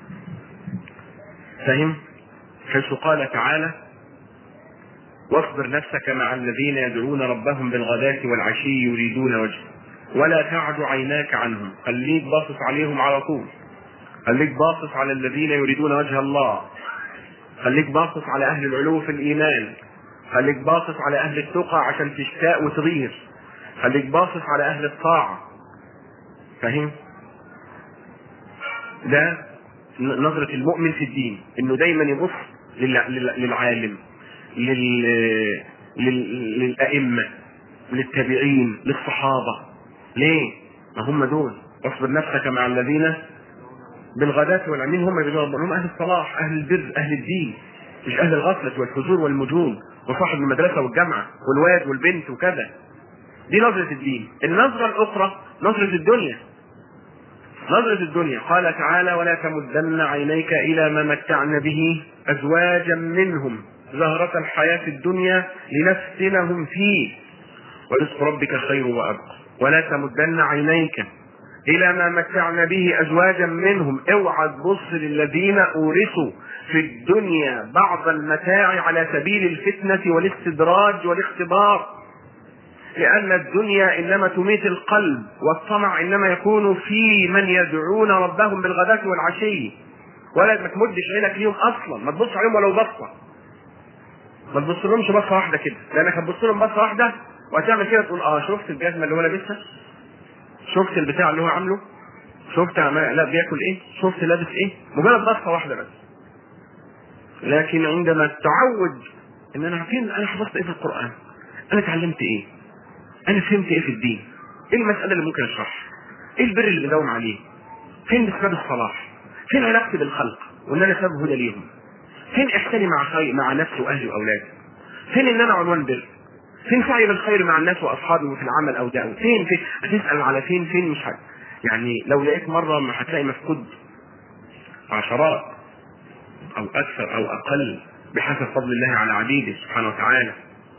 فاهم حيث قال تعالى واصبر نفسك مع الذين يدعون ربهم بالغداة والعشي يريدون وجهه ولا تعد عيناك عنهم خليك باصص عليهم على طول خليك باصص على الذين يريدون وجه الله خليك باصص على اهل العلو في الايمان خليك باصص على اهل التقى عشان تشتاق وتغير خليك باصص على اهل الطاعه فاهم ده ن- نظرة المؤمن في الدين انه دايما يبص لل- لل- للعالم لل... لل... للأئمة للتابعين للصحابة ليه؟ ما هم دول واصبر نفسك مع الذين بالغداة والعمين هم اللي بيدوروا هم أهل الصلاح أهل البر أهل الدين مش أهل الغفلة والفجور والمجون وصاحب المدرسة والجامعة والواد والبنت وكذا دي نظرة الدين النظرة الأخرى نظرة الدنيا نظرة الدنيا قال تعالى ولا تمدن عينيك إلى ما متعنا به أزواجا منهم زهرة الحياة الدنيا لنفتنهم فيه ورزق ربك خير وأبقى ولا تمدن عينيك إلى ما متعنا به أزواجا منهم اوعى تبص للذين أورثوا في الدنيا بعض المتاع على سبيل الفتنة والاستدراج والاختبار لأن الدنيا إنما تميت القلب والطمع إنما يكون في من يدعون ربهم بالغداة والعشي ولا ما تمدش عينك ليهم أصلا ما تبص عليهم ولو بصة ما تبص لهمش بصة واحدة كده لأنك هتبص لهم بصة واحدة وهتعمل كده تقول اه شفت الجزمة اللي هو لابسها شفت البتاع اللي هو عامله شفت عمال- لا بياكل ايه شفت لابس ايه مجرد بصة واحدة بس لكن عندما تعود ان انا فين انا حفظت ايه في القرآن انا اتعلمت ايه انا فهمت ايه في الدين ايه المسألة اللي ممكن اشرحها ايه البر اللي بداوم عليه فين اسباب الصلاح فين علاقتي بالخلق وان انا سبب هدى ليهم فين احساني مع خير مع نفسي واهلي واولادي فين ان انا عنوان بر فين سعي بالخير مع الناس واصحابي وفي العمل او دعوه فين فين هتسال على فين فين مش حاجه يعني لو لقيت مره ما هتلاقي مفقود عشرات او اكثر او اقل بحسب فضل الله على عبيده سبحانه وتعالى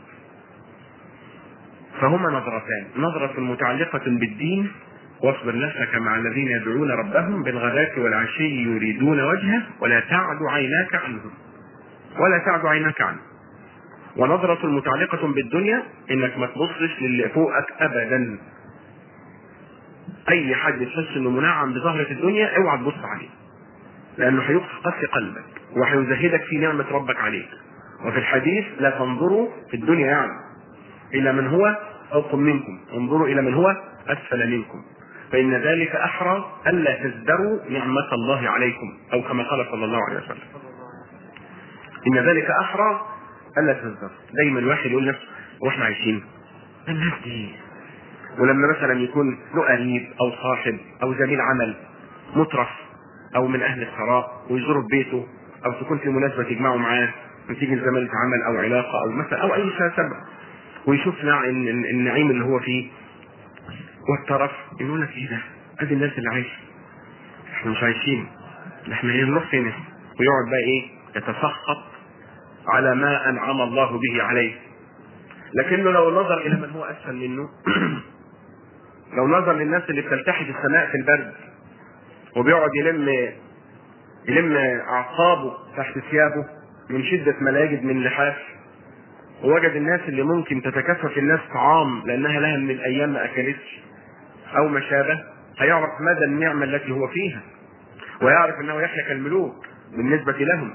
فهما نظرتان نظرة متعلقة بالدين واصبر نفسك مع الذين يدعون ربهم بالغداة والعشي يريدون وجهه ولا تعد عيناك عنهم ولا تعد عيناك عنه ونظرة متعلقة بالدنيا انك ما تبصش للي فوقك ابدا اي حد تحس انه منعم بظهرة الدنيا اوعى تبص عليه لانه هيقسي قلبك وهيزهدك في نعمه ربك عليك وفي الحديث لا تنظروا في الدنيا يعني الى من هو فوق منكم انظروا الى من هو اسفل منكم فان ذلك احرى الا تزدروا نعمه الله عليكم او كما قال صلى الله عليه وسلم ان ذلك احرى الا تزدروا دايما الواحد يقول نفسه واحنا عايشين الناس دي ولما مثلا يكون له قريب او صاحب او زميل عمل مترف او من اهل الثراء ويزوره في بيته او تكون في مناسبه تجمعوا معاه نتيجه زماله عمل او علاقه او مثلا او اي سبب ويشوف نع- الن- الن- النعيم اللي هو فيه والترف يقول لك ايه ده؟ ادي الناس اللي عايشه احنا مش عايشين ده احنا ايه نروح فين ويقعد بقى ايه يتسخط على ما انعم الله به عليه لكنه لو نظر الى من هو اسفل منه لو نظر للناس اللي بتلتحي في السماء في البرد وبيقعد يلم يلم اعصابه تحت ثيابه من شده ما لا يجد من لحاف ووجد الناس اللي ممكن تتكفف الناس طعام لانها لها من الايام ما اكلتش او ما شابه هيعرف مدى النعمه التي هو فيها ويعرف انه يحيا كالملوك بالنسبه لهم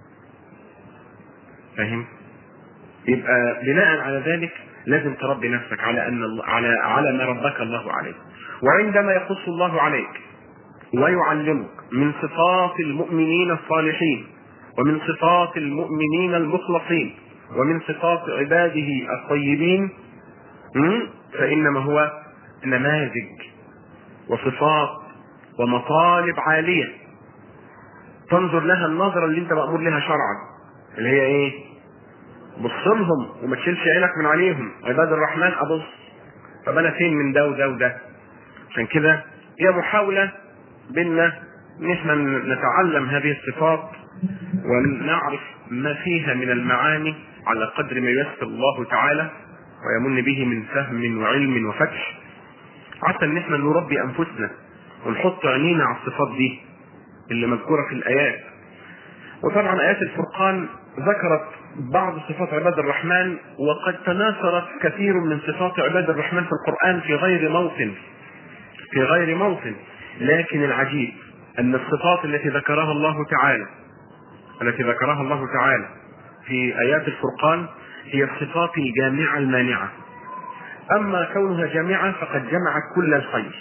فاهم يبقى بناء على ذلك لازم تربي نفسك على ان الله على على ما ربك الله عليه وعندما يقص الله عليك ويعلمك من صفات المؤمنين الصالحين ومن صفات المؤمنين المخلصين ومن صفات عباده الطيبين م? فانما هو نماذج وصفات ومطالب عاليه تنظر لها النظره اللي انت مامور لها شرعا اللي هي ايه؟ بص لهم وما تشيلش عينك من عليهم عباد الرحمن ابص طب انا فين من ده وده وده عشان كده هي محاوله بينا ان احنا نتعلم هذه الصفات ونعرف ما فيها من المعاني على قدر ما ييسر الله تعالى ويمن به من فهم وعلم وفتح حتى ان احنا نربي انفسنا ونحط عينينا على الصفات دي اللي مذكوره في الايات وطبعا ايات الفرقان ذكرت بعض صفات عباد الرحمن وقد تناثرت كثير من صفات عباد الرحمن في القران في غير موطن في غير موطن لكن العجيب ان الصفات التي ذكرها الله تعالى التي ذكرها الله تعالى في ايات الفرقان هي الصفات الجامعه المانعه اما كونها جامعه فقد جمعت كل الخير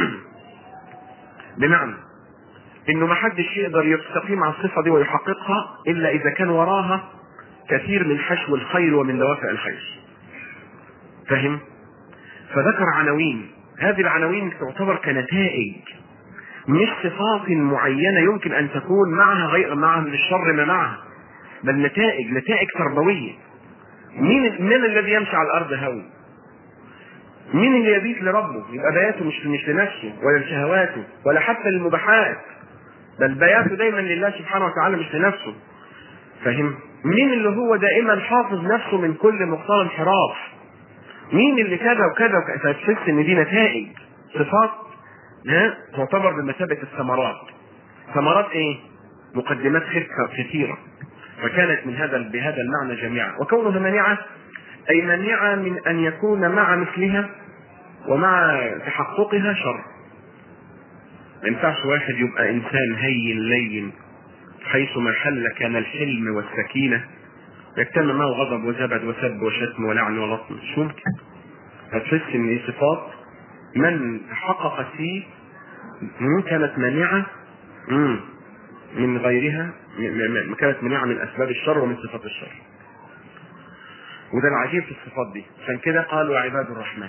بمعنى انه ما حدش يقدر يستقيم على الصفه دي ويحققها الا اذا كان وراها كثير من حشو الخير ومن دوافع الخير فهم فذكر عناوين هذه العناوين تعتبر كنتائج مش صفات معينه يمكن ان تكون معها غير معها من الشر ما معها بل نتائج نتائج تربويه مين من الذي يمشي على الارض هون مين اللي يبيت لربه يبقى بياته مش مش لنفسه ولا لشهواته ولا حتى للمباحات بل بياته دايما لله سبحانه وتعالى مش لنفسه فاهم مين اللي هو دائما حافظ نفسه من كل مقتضى انحراف مين اللي كذا وكذا وكذا فتحس ان دي نتائج صفات ها تعتبر بمثابه الثمرات ثمرات ايه مقدمات خير كثيره فكانت من هذا بهذا المعنى جميعا وكونها مانعه اي مانعه من ان يكون مع مثلها ومع تحققها شر ما ينفعش واحد يبقى انسان هين لين حيث ما حل كان الحلم والسكينه يجتمع معه غضب وزبد وسب وشتم ولعن ولطم مش ممكن هتحس ان دي صفات من تحققت فيه مم، كانت مانعه مم، من غيرها م- م- م- كانت مانعه من اسباب الشر ومن صفات الشر وده العجيب في الصفات دي عشان كده قالوا عباد الرحمن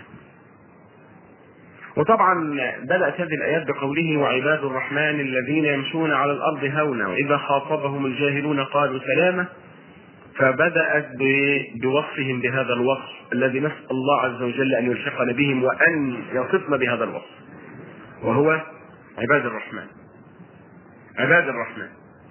وطبعا بدأت هذه الآيات بقوله وعباد الرحمن الذين يمشون على الأرض هونا وإذا خاطبهم الجاهلون قالوا سلاما فبدأت ب- بوصفهم بهذا الوصف الذي نسأل الله عز وجل أن يلحقنا بهم وأن يصفنا بهذا الوصف وهو عباد الرحمن عباد الرحمن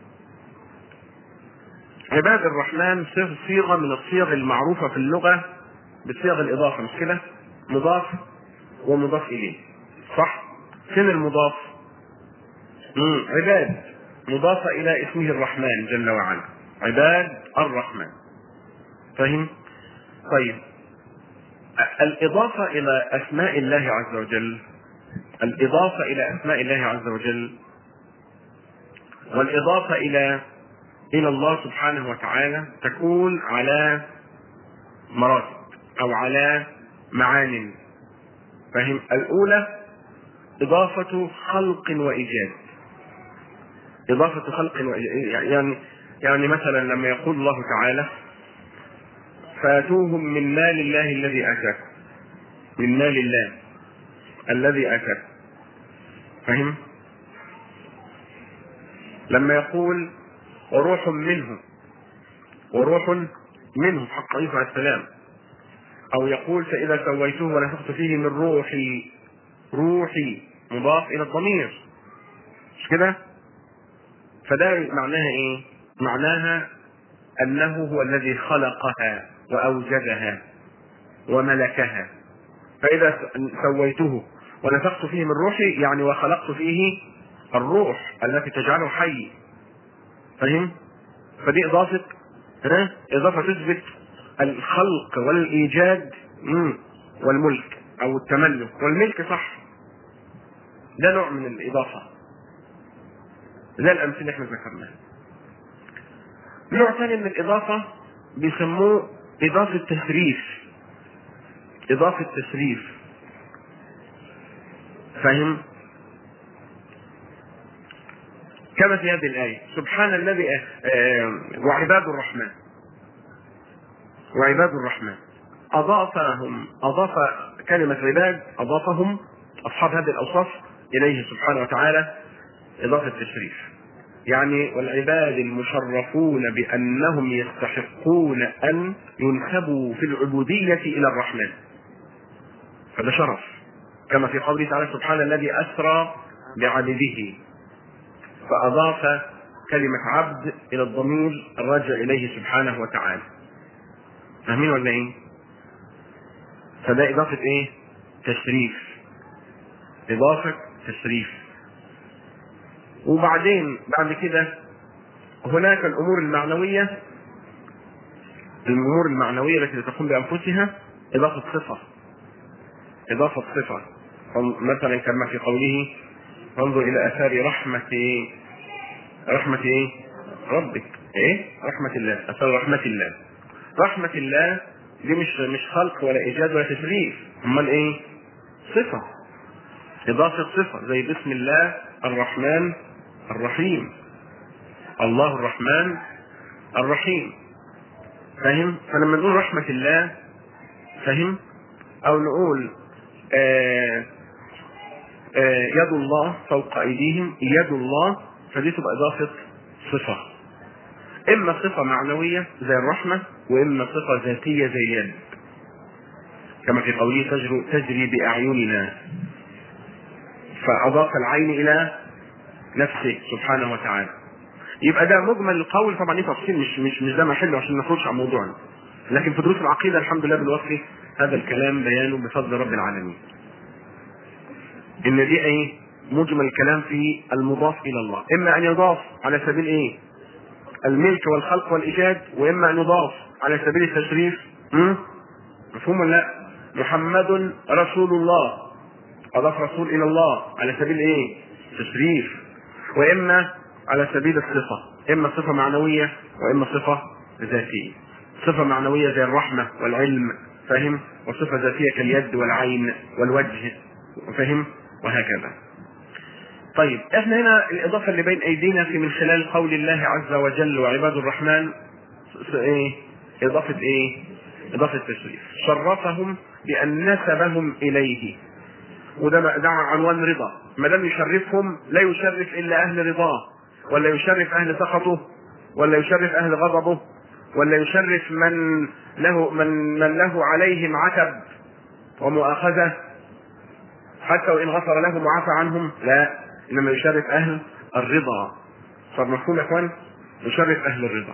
عباد الرحمن صيغ- صيغة من الصيغ المعروفة في اللغة بصيغ الإضافة مش كده؟ مضاف ومضاف إليه صح؟ فين المضاف؟ مم. عباد مضافة إلى اسمه الرحمن جل وعلا عباد الرحمن فاهم؟ طيب ا- الإضافة إلى أسماء الله عز وجل الإضافة إلى أسماء الله عز وجل والإضافة إلى إلى الله سبحانه وتعالى تكون على مراتب أو على معان فهم الأولى إضافة خلق وإيجاد إضافة خلق وإيجاد يعني يعني مثلا لما يقول الله تعالى فاتوهم من مال الله الذي اتاكم من مال الله الذي اتاكم فهم لما يقول وروح منه وروح منه حق عيسى عليه السلام او يقول فاذا سويته ونفخت فيه من روحي روحي مضاف الى الضمير مش كده فده معناها ايه معناها انه هو الذي خلقها واوجدها وملكها فاذا سويته ونفخت فيه من روحي يعني وخلقت فيه الروح التي تجعله حي فهم فدي اضافه ها اضافه تثبت الخلق والايجاد مم. والملك او التملك والملك صح ده نوع من الاضافه زي الامثله اللي احنا ذكرناها نوع ثاني من الاضافه بيسموه اضافه تسريف اضافه تسريف فاهم كما في هذه الآية سبحان الذي آه وعباد الرحمن وعباد الرحمن أضافهم أضاف كلمة عباد أضافهم أصحاب هذه الأوصاف إليه سبحانه وتعالى إضافة تشريف يعني والعباد المشرفون بأنهم يستحقون أن ينسبوا في العبودية إلى الرحمن هذا شرف كما في قوله تعالى سبحان الذي أسرى بعبده فأضاف كلمة عبد إلى الضمير الراجع إليه سبحانه وتعالى فاهمين ولا إيه؟ فده إضافة إيه؟ تشريف إضافة تشريف وبعدين بعد كده هناك الأمور المعنوية الأمور المعنوية التي تقوم بأنفسها إضافة صفة إضافة صفة مثلا كما في قوله انظر الى اثار رحمة ايه؟ رحمة ايه؟ ربك ايه؟ رحمة الله اثار رحمة الله رحمة الله دي مش مش خلق ولا ايجاد ولا تشريف امال ايه؟ صفة اضافة صفة زي بسم الله الرحمن الرحيم الله الرحمن الرحيم فاهم؟ فلما نقول رحمة الله فاهم؟ او نقول آه يد الله فوق ايديهم يد الله فدي تبقى اضافه صفه اما صفه معنويه زي الرحمه واما صفه ذاتيه زي اليد كما في قوله تجري, تجري باعيننا فاضاف العين الى نفسه سبحانه وتعالى يبقى ده مجمل القول طبعا ليه تفصيل مش مش مش ده محله عشان نخرج عن موضوعنا لكن في دروس العقيده الحمد لله بنوفي هذا الكلام بيانه بفضل رب العالمين ان دي ايه مجمل الكلام في المضاف الى الله اما ان يضاف على سبيل ايه الملك والخلق والايجاد واما ان يضاف على سبيل التشريف مفهوم ولا لا محمد رسول الله اضاف رسول الى الله على سبيل ايه تشريف واما على سبيل الصفه اما صفه معنويه واما صفه ذاتيه صفه معنويه زي الرحمه والعلم فاهم وصفه ذاتيه كاليد والعين والوجه فاهم وهكذا طيب احنا هنا الاضافه اللي بين ايدينا في من خلال قول الله عز وجل وعباد الرحمن ايه اضافه ايه اضافه تشريف شرفهم بان نسبهم اليه وده ده عنوان رضا ما دام يشرفهم لا يشرف الا اهل رضاه ولا يشرف اهل سخطه ولا يشرف اهل غضبه ولا يشرف من له من من له عليهم عتب ومؤاخذه حتى وان غفر لهم وعفى عنهم لا انما يشرف اهل الرضا صار مفهوم يا اخوان يشرف اهل الرضا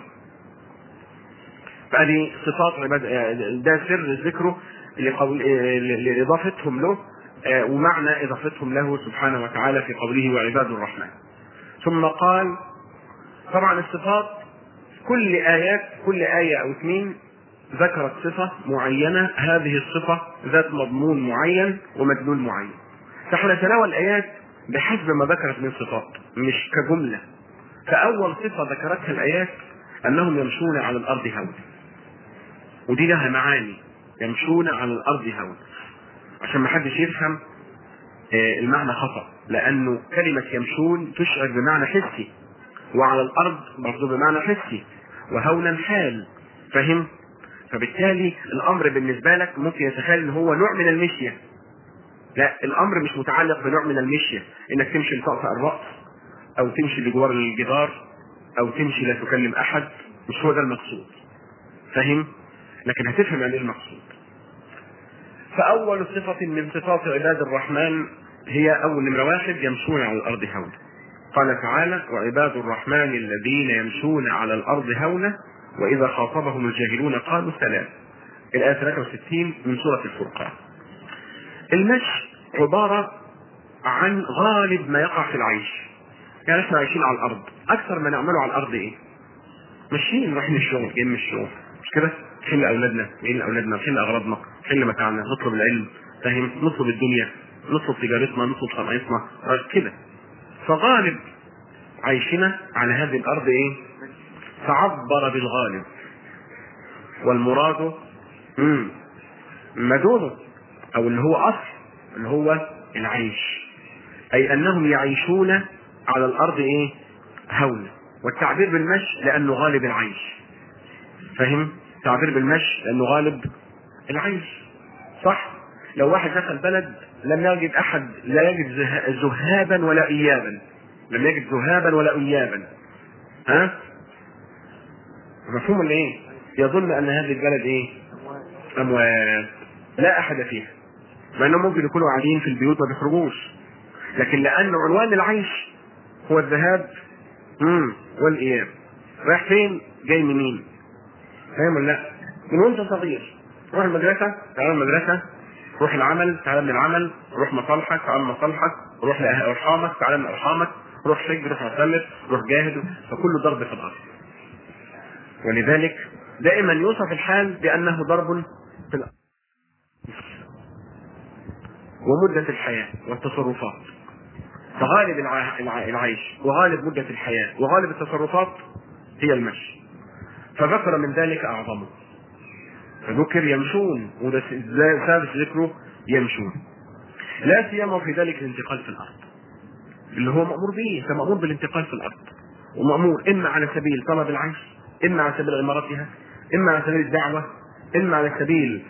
فهذه صفات عباد ده سر ذكره لقول لاضافتهم له ومعنى اضافتهم له سبحانه وتعالى في قوله وعباد الرحمن ثم قال طبعا الصفات كل ايات كل ايه او اثنين ذكرت صفة معينة هذه الصفة ذات مضمون معين ومدلول معين فاحنا نتناول الآيات بحسب ما ذكرت من صفات مش كجملة فاول صفه ذكرتها الايات انهم يمشون على الارض هونا ودي لها معاني يمشون على الارض هونا عشان ما حدش يفهم آه، المعنى خطا لانه كلمه يمشون تشعر بمعنى حسي وعلى الارض برضه بمعنى حسي وهونا حال فهم فبالتالي الامر بالنسبه لك ممكن يتخيل ان هو نوع من المشيه لا الامر مش متعلق بنوع من المشيه انك تمشي لطرف الراس او تمشي لجوار الجدار او تمشي لا تكلم احد مش هو ده المقصود فاهم لكن هتفهم يعني ايه المقصود فاول صفه من صفات عباد الرحمن هي اول نمره واحد يمشون على الارض هونا قال تعالى وعباد الرحمن الذين يمشون على الارض هونا واذا خاطبهم الجاهلون قالوا سلام الايه 63 من سوره الفرقان المشي عباره عن غالب ما يقع في العيش يعني احنا عايشين على الارض اكثر ما نعمله على الارض ايه ماشيين رايحين الشغل جايين من الشغل مش كده نحل لاولادنا جايين لاولادنا نحل لاغراضنا نحل متاعنا نطلب العلم فاهم نطلب الدنيا نطلب تجارتنا نطلب صناعتنا كده فغالب عيشنا على هذه الارض ايه تعبر بالغالب والمراد مم. ما دونه او اللي هو اصل اللي هو العيش اي انهم يعيشون على الارض ايه هونا والتعبير بالمشي لانه غالب العيش فاهم تعبير بالمشي لانه غالب العيش صح لو واحد دخل بلد لم يجد احد لا يجد زه- ذهابا ولا ايابا لم يجد ذهابا ولا ايابا ها مفهوم ولا ايه يظن ان هذه البلد ايه اموات لا احد فيها مع انهم ممكن يكونوا قاعدين في البيوت ما بيخرجوش لكن لان عنوان العيش هو الذهاب مم. والاياب رايح فين جاي منين فاهم ولا لا من وانت صغير روح المدرسه تعال المدرسه روح العمل تعال من العمل روح مصالحك تعال من مصالحك روح لارحامك تعال من ارحامك روح حج روح مسلف روح جاهد فكله ضرب في الارض ولذلك دائما يوصف الحال بانه ضرب في الارض ومدة الحياة والتصرفات فغالب الع- الع- العيش وغالب مدة الحياة وغالب التصرفات هي المشي فذكر من ذلك أعظمه فذكر يمشون وده س- سادس ذكره يمشون لا سيما في ذلك الانتقال في الأرض اللي هو مأمور به انت مأمور بالانتقال في الأرض ومأمور إما على سبيل طلب العيش إما على سبيل عمارتها إما على سبيل الدعوة إما على سبيل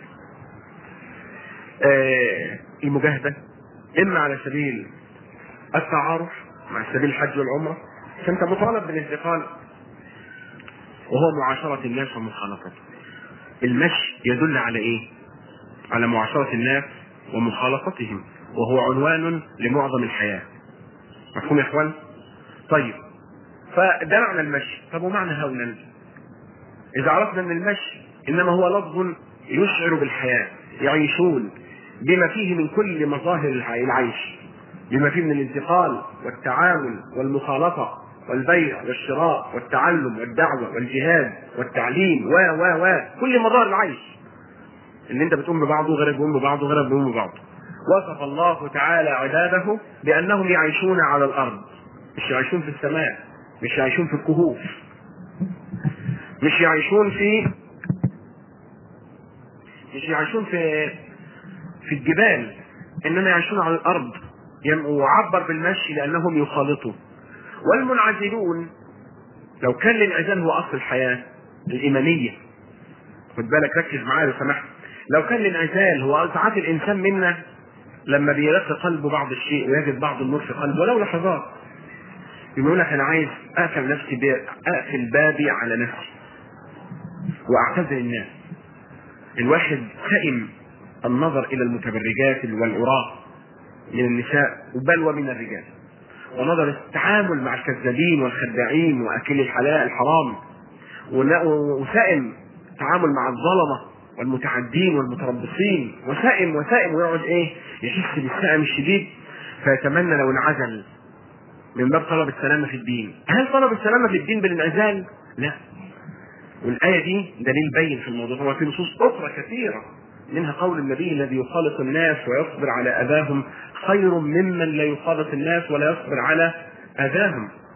آه، المجاهدة إما على سبيل التعارف مع سبيل الحج والعمرة فأنت مطالب بالانتقال وهو معاشرة الناس ومخالطتهم المشي يدل على إيه؟ على معاشرة الناس ومخالطتهم وهو عنوان لمعظم الحياة مفهوم يا إخوان؟ طيب فده معنى المشي طب ومعنى هونا إذا عرفنا أن المشي إنما هو لفظ يشعر بالحياة يعيشون بما فيه من كل مظاهر الع- العيش بما فيه من الانتقال والتعامل والمخالطة والبيع والشراء والتعلم والدعوة والجهاد والتعليم و و و كل مظاهر العيش اللي انت بتقوم ببعضه غيرك بيقوم ببعضه غيرك بيقوم ببعضه وصف الله تعالى عباده بأنهم يعيشون على الأرض مش يعيشون في السماء مش يعيشون في الكهوف مش يعيشون في مش يعيشون في في الجبال انما يعيشون على الارض يم- وعبر بالمشي لانهم يخالطوا والمنعزلون لو كان الانعزال هو اصل الحياه الايمانيه خد بالك ركز معايا لو سمحت لو كان الانعزال هو ساعات الانسان منا لما بيرق قلبه بعض الشيء ويجد بعض النور في قلبه ولو لحظات يقول لك انا عايز اقفل نفسي بي... اقفل بابي على نفسي واعتزل الناس الواحد سئم النظر الى المتبرجات والعراة من النساء بل ومن الرجال ونظر التعامل مع الكذابين والخداعين واكل الحلال الحرام ولا- وسائم تعامل مع الظلمه والمتعدين والمتربصين وسائم وسائم ويقعد ايه يحس بالسائم الشديد فيتمنى لو انعزل من باب طلب السلامه في الدين هل طلب السلامه في الدين بالانعزال؟ لا والآية دي دليل بين في الموضوع هو في نصوص أخرى كثيرة منها قول النبي الذي يخالط الناس ويصبر على أذاهم خير ممن لا يخالط الناس ولا يصبر على أذاهم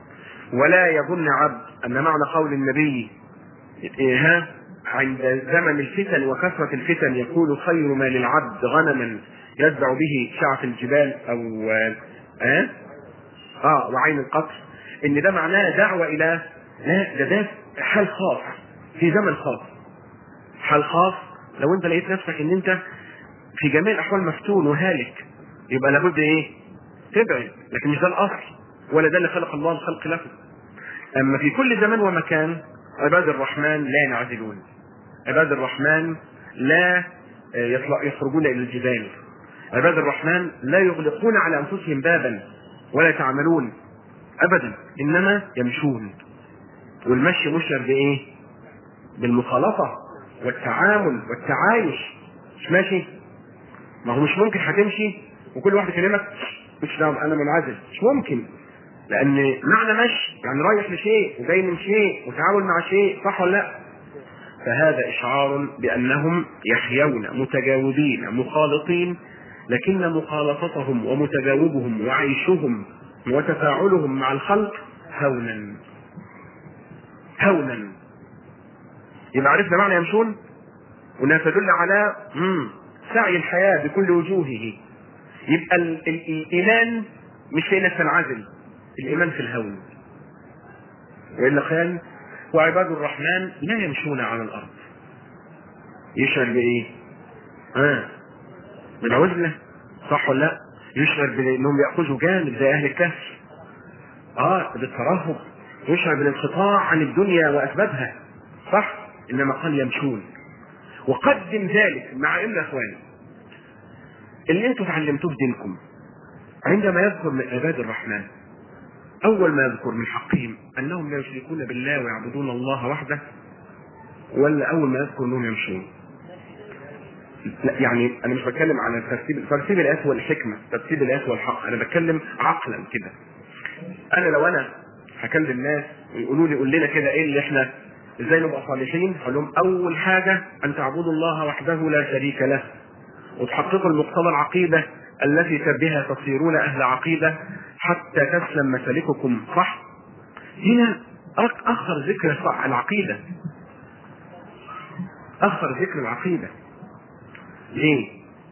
ولا يظن عبد ان معنى قول النبي إيه ها عند زمن الفتن وكثرة الفتن يكون خير ما للعبد غنما يتبع به شعف الجبال او اه, آه وعين القطر ان ده معناه دعوة الى لا ده ده حال خاص في زمن خاص حال خاص لو انت لقيت نفسك ان انت في جميع الاحوال مفتون وهالك يبقى لابد ايه تبعد لكن مش ده الاصل ولا ده اللي خلق الله الخلق له اما في كل زمان ومكان عباد الرحمن لا ينعزلون عباد الرحمن لا يطلع يخرجون الى الجبال عباد الرحمن لا يغلقون على انفسهم بابا ولا يتعاملون ابدا انما يمشون والمشي مشعر بايه بالمخالطه والتعامل والتعايش مش ماشي ما هو مش ممكن هتمشي وكل واحد يكلمك مش دعوه انا منعزل مش ممكن لان معنى مشي يعني رايح لشيء وجاي من شيء وتعامل مع شيء صح ولا لا فهذا اشعار بانهم يحيون متجاوبين مخالطين لكن مخالطتهم ومتجاوبهم وعيشهم وتفاعلهم مع الخلق هونا هونا يبقى عرفنا معنى يمشون وانها تدل على مم. سعي الحياة بكل وجوهه يبقى ال- ال- الإيمان مش في إنك تنعزل الإيمان في الهون وإلا كان وعباد الرحمن لا يمشون على الأرض يشعر بإيه؟ آه بالعزلة صح ولا لا؟ يشعر بأنهم يأخذوا جانب زي أهل الكهف آه بالترهب يشعر بالانقطاع عن الدنيا وأسبابها صح؟ إنما قال يمشون وقدم ذلك مع ان اخواني اللي انتم تعلمتوه في دينكم عندما يذكر من عباد الرحمن اول ما يذكر من حقهم انهم لا يشركون بالله ويعبدون الله وحده ولا اول ما يذكر انهم يمشون لا يعني انا مش بتكلم عن ترتيب ترتيب الايات والحكمه ترتيب الايات والحق انا بتكلم عقلا كده انا لو انا هكلم الناس ويقولوا لي قول لنا كده ايه اللي احنا ازاي نبقى صالحين؟ هقول لهم اول حاجه ان تعبدوا الله وحده لا شريك له وتحققوا المقتضى العقيده التي بها تصيرون اهل عقيده حتى تسلم مسالككم صح؟ هنا أك- اخر ذكر صح العقيده اخر ذكر العقيده ليه؟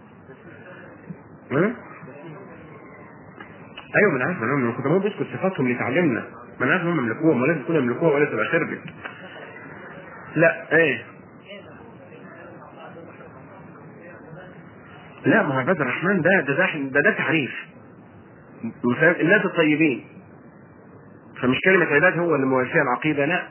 ها؟ ايوه ما انا عارف ما انا كنت بقول بيذكر صفاتهم اللي اتعلمنا ما انا عارف انهم يملكوها ما لازم يكونوا يملكوها ولا تبقى خربت لا ايه لا ما هو عباد الرحمن ده ده ده, ده, ده تعريف مثال الناس الطيبين فمش كلمة عباد هو اللي موافية العقيدة لا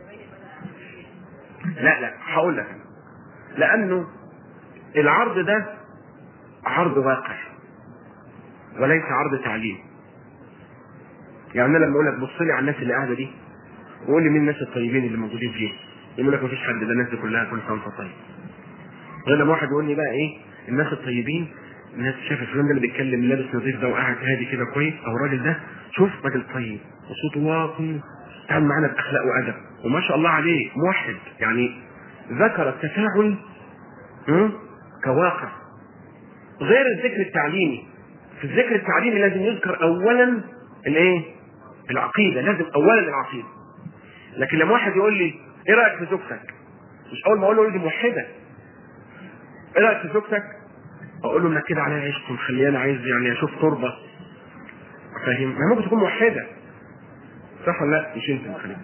لا لا هقول لك لأنه العرض ده عرض واقع وليس عرض تعليم يعني انا لما اقول لك بص لي على الناس اللي قاعده دي وقول لي مين الناس الطيبين اللي موجودين فيه يقول لك مفيش حد ده الناس دي كلها كل سنه وانت طيب غير لما واحد يقول لي بقى ايه الناس الطيبين الناس شايف فلان ده اللي بيتكلم لابس نظيف ده وقاعد هادي كده كويس او الراجل ده شوف راجل طيب وصوته واطي تعامل معانا باخلاق وادب وما شاء الله عليه موحد يعني ذكر التفاعل م? كواقع غير الذكر التعليمي في الذكر التعليمي لازم يذكر اولا الايه العقيده لازم اولا العقيده لكن لما واحد يقول لي ايه رايك في زوجتك مش اول ما اقول له دي موحده ايه رايك في زوجتك اقول له انك كده عليها عشق مخلياني عايز يعني اشوف تربه فاهم ما ممكن تكون موحده صح ولا لا مش انت مخليك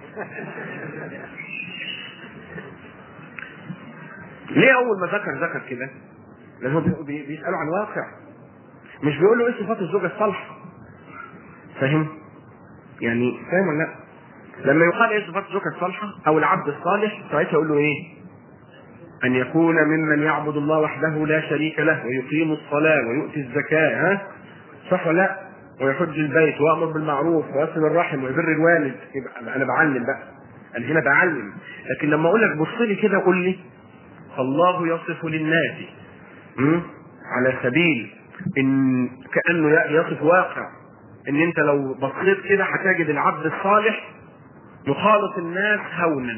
ليه اول ما ذكر ذكر كده لان هو بي- بي- بيسالوا عن واقع مش بيقول له ايه صفات الزوجه الصالحه فاهم يعني فاهم ولا لا لما يقال ايه صفات الزوجه الصالحه او العبد الصالح ساعتها يقول له ايه ان يكون ممن يعبد الله وحده لا شريك له ويقيم الصلاه ويؤتي الزكاه ها صح ولا لا ويحج البيت ويامر بالمعروف ويصل الرحم ويبر الوالد يبقى انا بعلم بقى انا هنا بعلم لكن لما اقول لك بص لي كده قول لي فالله يصف للناس م? على سبيل ان كانه يصف واقع ان انت لو بصيت كده هتجد العبد الصالح مخالط الناس هونا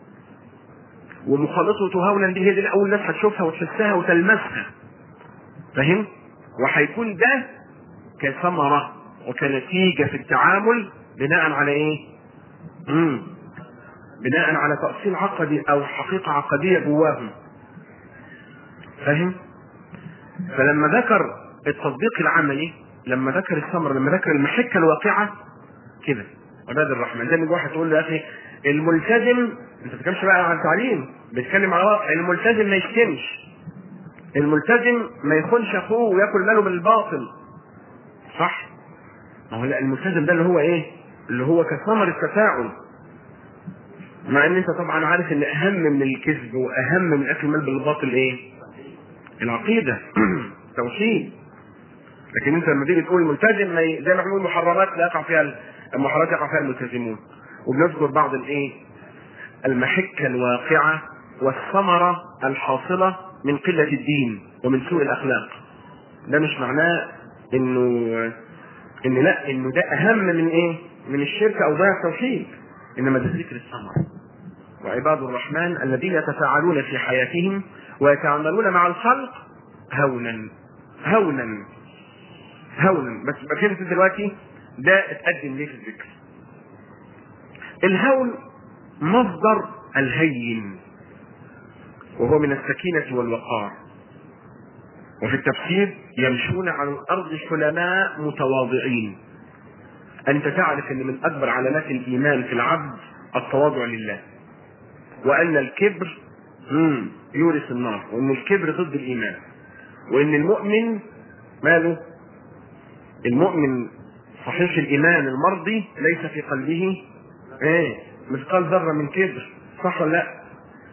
ومخالطته هونا دي هي دي اول ناس هتشوفها وتحسها وتلمسها فاهم وهيكون ده كثمرة وكنتيجة في التعامل بناء على ايه؟ مم. بناء على تأصيل عقدي او حقيقة عقدية جواهم فاهم؟ فلما ذكر التطبيق العملي لما ذكر الثمر لما ذكر المحكة الواقعة كده عباد الرحمن زي ما واحد تقول له يا اخي الملتزم انت ما بتتكلمش بقى عن تعليم بتتكلم على واقع الملتزم ما يشتمش الملتزم ما يخونش اخوه وياكل ماله بالباطل صح ما هو لا الملتزم ده اللي هو ايه اللي هو كثمر التفاعل مع ان انت طبعا عارف ان اهم من الكذب واهم من اكل المال بالباطل ايه العقيده توحيد لكن انت لما تيجي تقول الملتزم ما ي... زي ما بنقول محرمات لا يقع فيها المحرمات يقع فيها الملتزمون وبنذكر بعض الايه المحكه الواقعه والثمره الحاصله من قله الدين ومن سوء الاخلاق ده مش معناه انه ان لا انه ده اهم من ايه من الشرك او ضياع التوحيد انما ده ذكر الثمر وعباد الرحمن الذين يتفاعلون في حياتهم ويتعاملون مع الخلق هونا هونا هونا بس فهمت دلوقتي ده اتقدم ليه في الذكر الهون مصدر الهين وهو من السكينة والوقار وفي التفسير يمشون على الأرض حلماء متواضعين أنت تعرف أن من أكبر علامات الإيمان في العبد التواضع لله وأن الكبر مم، يورث النار وأن الكبر ضد الإيمان وأن المؤمن ماله المؤمن صحيح الإيمان المرضي ليس في قلبه ايه مثقال ذرة من كبر صح ولا لا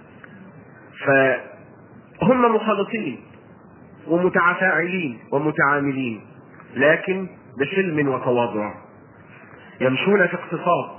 فهم مخالطين ومتفاعلين ومتعاملين لكن بحلم وتواضع يمشون في اقتصاد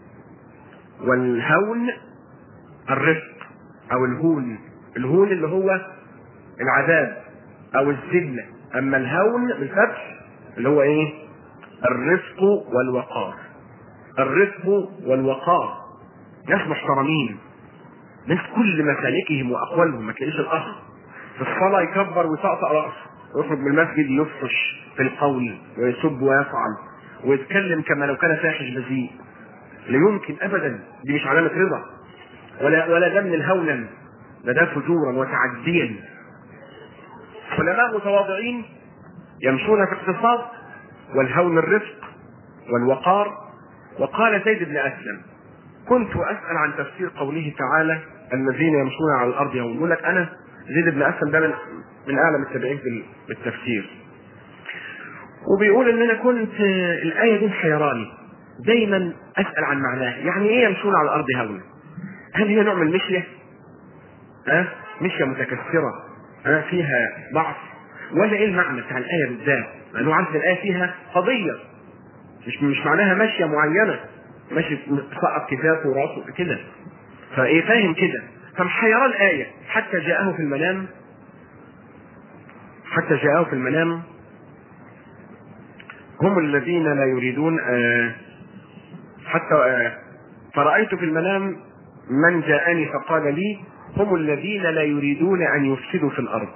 والهون الرفق او الهون الهون اللي هو العذاب او الذله اما الهون بالفتح اللي هو ايه الرفق والوقار الرفق والوقار ناس محترمين ناس كل مسالكهم واقوالهم ما تلاقيش الاخ في الصلاه يكبر ويطقطق راسه ويخرج من المسجد يفحش في القول ويسب ويفعل ويتكلم كما لو كان فاحش بذيء لا يمكن ابدا دي مش علامه رضا ولا ولا ده من الهونا ده ده فجورا وتعديا علماء متواضعين يمشون في اقتصاد والهون الرفق والوقار وقال زيد بن اسلم كنت اسال عن تفسير قوله تعالى الذين يمشون على الارض يوم يقول لك انا زيد بن اسلم ده من من اعلم التابعين في بالتفسير وبيقول ان انا كنت الايه دي محيراني دايما اسال عن معناها يعني ايه يمشون على الارض هونا هل هي نوع من المشيه ها أه؟ مشيه متكسره ها أه؟ فيها ضعف ولا ايه المعنى بتاع الايه بالذات لانه عارف الايه فيها قضيه مش مش معناها ماشيه معينه ماشي سقط كتافه وراسه كده فايه فاهم كده فمحيراه الايه حتى جاءه في المنام حتى جاءه في المنام هم الذين لا يريدون آه حتى آه فرأيت في المنام من جاءني فقال لي هم الذين لا يريدون أن يفسدوا في الأرض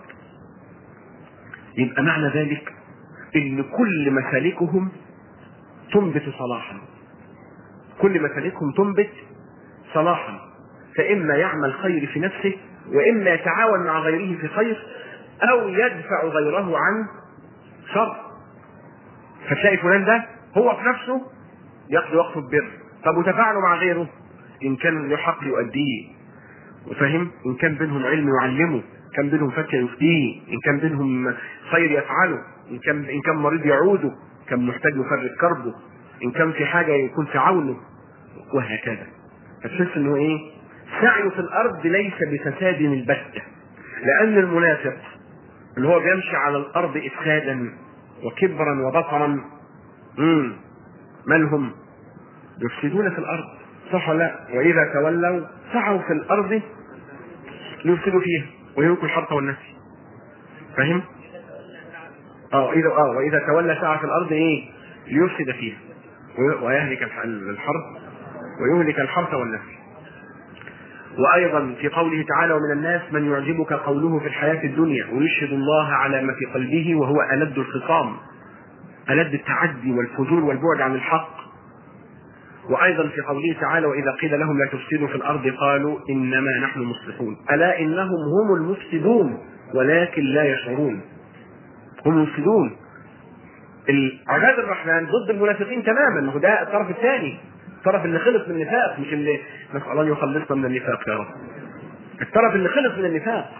يبقى معنى ذلك ان كل مسالكهم تنبت صلاحا كل مسالكهم تنبت صلاحا فاما يعمل خير في نفسه واما يتعاون مع غيره في خير او يدفع غيره عن شر فتلاقي فلان ده هو في نفسه يقضي وقته البر طب وتفاعله مع غيره ان كان له حق يؤديه وفهم ان كان بينهم علم يعلمه كان بينهم فتى يفتيه ان كان بينهم خير يفعله ان كان ان كان مريض يعوده كان محتاج يفرج كربه ان كان في حاجه يكون في عونه وهكذا فتحس انه ايه سعيه في الارض ليس بفساد البتة لان المنافق اللي هو بيمشي على الارض افسادا وكبرا وبطرا امم من هم يفسدون في الارض صح ولا لا واذا تولوا سعوا في الارض ليفسدوا فيها ويهلكوا الحرث والنسل فاهم؟ اه اذا اه واذا تولى سعى في الارض ايه؟ ليفسد فيها ويهلك الحرث ويهلك الحرث والنسل وايضا في قوله تعالى ومن الناس من يعجبك قوله في الحياه الدنيا ويشهد الله على ما في قلبه وهو الد الخصام الد التعدي والفجور والبعد عن الحق وايضا في قوله تعالى واذا قيل لهم لا تفسدوا في الارض قالوا انما نحن مصلحون الا انهم هم المفسدون ولكن لا يشعرون هم المفسدون عباد الرحمن ضد المنافقين تماما ما هو ده الطرف الثاني الطرف اللي خلص من النفاق مش اللي نسال الله ان يخلصنا من النفاق يا رب الطرف اللي خلص من النفاق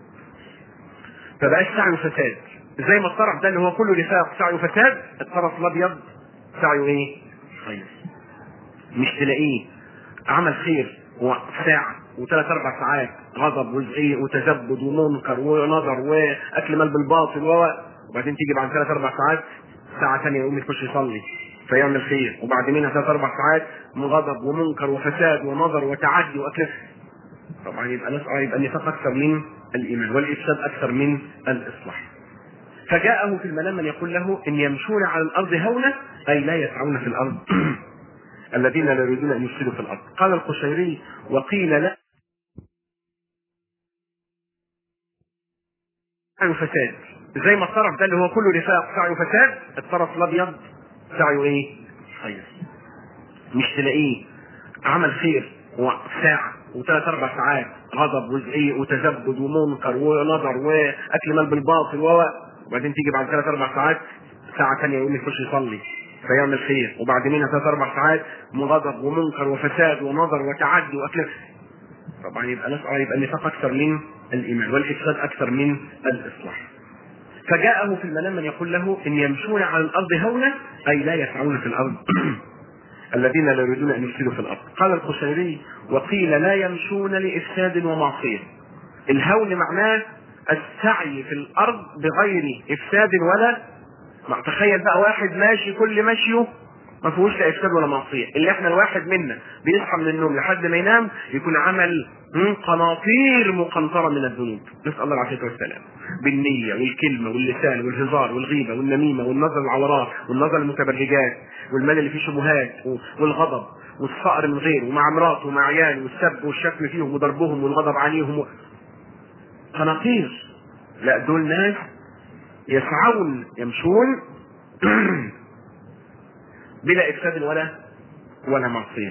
فبقاش سعيه فساد زي ما الطرف ده اللي هو كله نفاق سعيه فساد الطرف الابيض سعيه ايه؟ خير مش تلاقيه عمل خير وساعة وثلاث اربع ساعات غضب وزعيق وتزبد ومنكر ونظر واكل مال بالباطل و وبعدين تيجي بعد ثلاث اربع ساعات ساعة ثانية يقوم يخش يصلي فيعمل خير وبعد منها ثلاث اربع ساعات من غضب ومنكر وفساد ونظر وتعدي واكل طبعا يبقى نسأل يبقى النفاق اكثر من الايمان والافساد اكثر من الاصلاح فجاءه في المنام من يقول له ان يمشون على الارض هونا اي لا يسعون في الارض الذين لا يريدون ان يفسدوا في الارض قال القشيري وقيل لا سعي فساد زي ما الطرف ده اللي هو كله نفاق سعيه فساد الطرف الابيض سعيه ايه؟ خير مش تلاقيه عمل خير وساعة وثلاث اربع ساعات غضب وزعيق وتزبد ومنكر ونظر واكل مال بالباطل و وبعدين تيجي بعد ثلاث اربع ساعات ساعة ثانية يقوم يخش يصلي فيعمل خير وبعد منها ثلاث اربع ساعات من غضب ومنكر وفساد ونظر وتعدي واكل طبعا يبقى نسأل يبقى النفاق اكثر من الايمان والافساد اكثر من الاصلاح فجاءه في المنام من يقول له ان يمشون على الارض هونا اي لا يسعون في الارض الذين لا يريدون ان يفسدوا في الارض قال القشيري وقيل لا يمشون لافساد ومعصيه الهون معناه السعي في الارض بغير افساد ولا ما تخيل بقى واحد ماشي كل مشيه ما فيهوش لا افساد ولا معصيه اللي احنا الواحد منا بيصحى من النوم لحد ما ينام يكون عمل قناطير مقنطره من الذنوب نسال الله العافيه والسلام بالنيه والكلمه واللسان والهزار والغيبه والنميمه والنظر العورات والنظر المتبرجات والمال اللي فيه شبهات والغضب والفقر من غيره ومع مراته ومع عياله والسب والشتم فيهم وضربهم والغضب عليهم و... قناطير لا دول ناس يسعون يمشون بلا افساد ولا ولا معصيه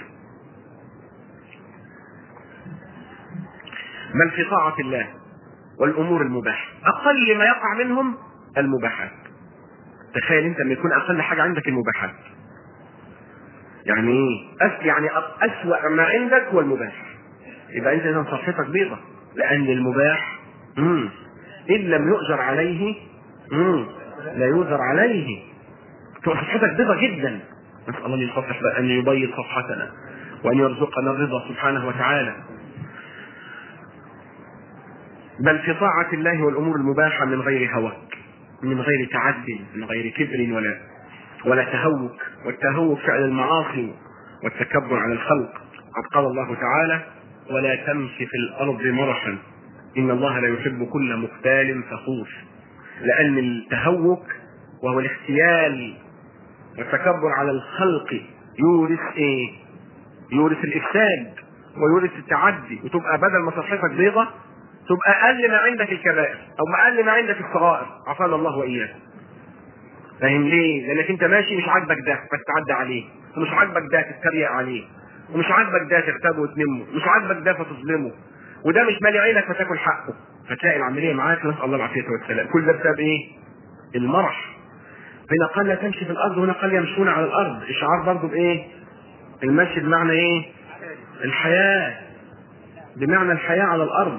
بل في طاعه الله والامور المباحه اقل ما يقع منهم المباحات تخيل انت لما يكون اقل حاجه عندك المباحات يعني ايه أس يعني اسوا ما عندك هو المباح يبقى انت اذا صفحتك بيضة لان المباح مم. ان لم يؤجر عليه مم. لا يؤجر عليه تبقى صفحتك بيضة جدا نسال الله ان يصفح ان يبيض صفحتنا وان يرزقنا الرضا سبحانه وتعالى بل في طاعة الله والأمور المباحة من غير هوى من غير تعد من غير كبر ولا ولا تهوك والتهوك فعل المعاصي والتكبر على الخلق قد قال الله تعالى ولا تمشي في الأرض مرحا إن الله لا يحب كل مختال فخور لأن التهوك وهو الاختيال والتكبر على الخلق يورث ايه؟ يورث الإفساد ويورث التعدي وتبقى بدل ما صفحتك بيضة تبقى اقل ما عندك الكبائر او اقل ما عندك الصغائر عافانا الله واياك فاهم ليه؟ لانك انت ماشي مش عاجبك ده فتتعدى عليه ومش عاجبك ده تتريق عليه ومش عاجبك ده تغتابه وتنمه مش عاجبك ده فتظلمه وده مش مالي عينك فتاكل حقه فتلاقي العمليه معاك نسال الله العافيه والسلام كل ده بسبب ايه؟ المرح هنا قال لا تمشي في الارض وهنا قال يمشون على الارض اشعار برضه بايه؟ المشي بمعنى ايه؟ الحياه بمعنى الحياه على الارض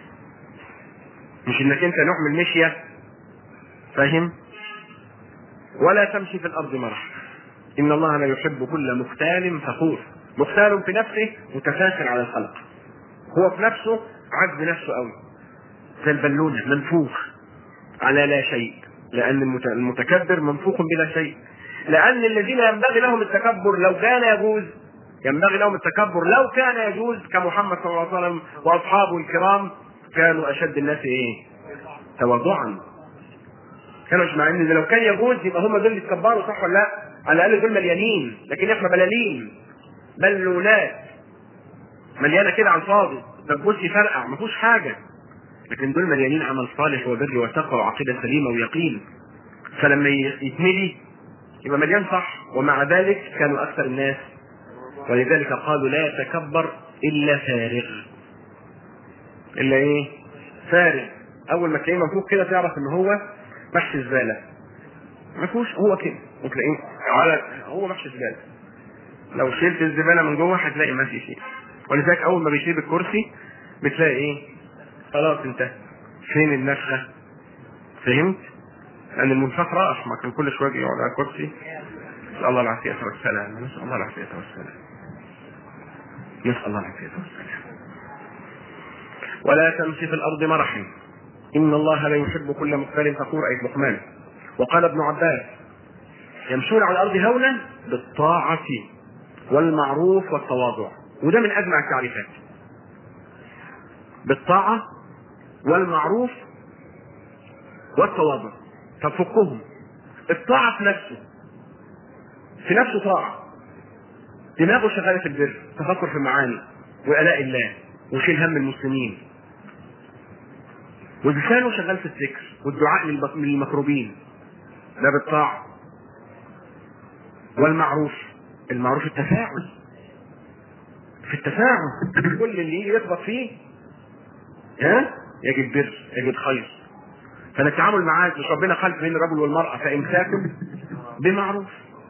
مش انك انت نوع من المشية فاهم ولا تمشي في الارض مرح ان الله لا يحب كل مختال فخور مختال في نفسه متفاخر على الخلق هو في نفسه عجب نفسه قوي زي البالونة منفوخ على لا شيء لان المتكبر منفوخ بلا شيء لان الذين ينبغي لهم التكبر لو كان يجوز ينبغي لهم التكبر لو كان يجوز كمحمد صلى الله عليه وسلم واصحابه الكرام كانوا اشد الناس ايه؟ تواضعا. كانوا مع ان لو كان يجوز يبقى هم دول اللي اتكبروا صح ولا لا؟ على الاقل دول مليانين، لكن احنا بلالين بلولات مليانه كده على الفاضي، دبوس يفرقع ما فيهوش حاجه. لكن دول مليانين عمل صالح وبر وتقوى وعقيده سليمه ويقين. فلما يتملي يبقى مليان صح ومع ذلك كانوا اكثر الناس ولذلك قالوا لا يتكبر الا فارغ الا ايه فارغ اول ما تلاقيه منفوخ كده تعرف ان هو محشي زباله ما فيهوش هو كده وتلاقيه على هو محشي زباله لو شلت الزباله من جوه هتلاقي ما في شيء ولذلك اول ما بيسيب الكرسي بتلاقي ايه خلاص انت فين النفخه فهمت لان المنفخ رأس ما كان كل شويه يقعد على الكرسي نسال الله العافيه والسلام نسال الله العافيه والسلام نسال الله العافيه والسلام ولا تمشي في الارض مرحا ان الله لا يحب كل مختال فخور اي لقمان وقال ابن عباس يمشون على الارض هونا بالطاعه والمعروف والتواضع وده من اجمع التعريفات بالطاعه والمعروف والتواضع طب فكهم الطاعه في نفسه في نفسه طاعه دماغه شغاله في البر تفكر في المعاني والاء الله وشيل هم المسلمين ولسانه شغال في الذكر والدعاء للب- للمكروبين ده بالطاعه والمعروف المعروف التفاعل في التفاعل كل اللي يجي يخبط فيه ها يجد بر يجد خير فالتعامل معاه مش ربنا خلق بين الرجل والمرأة فإمساك بمعروف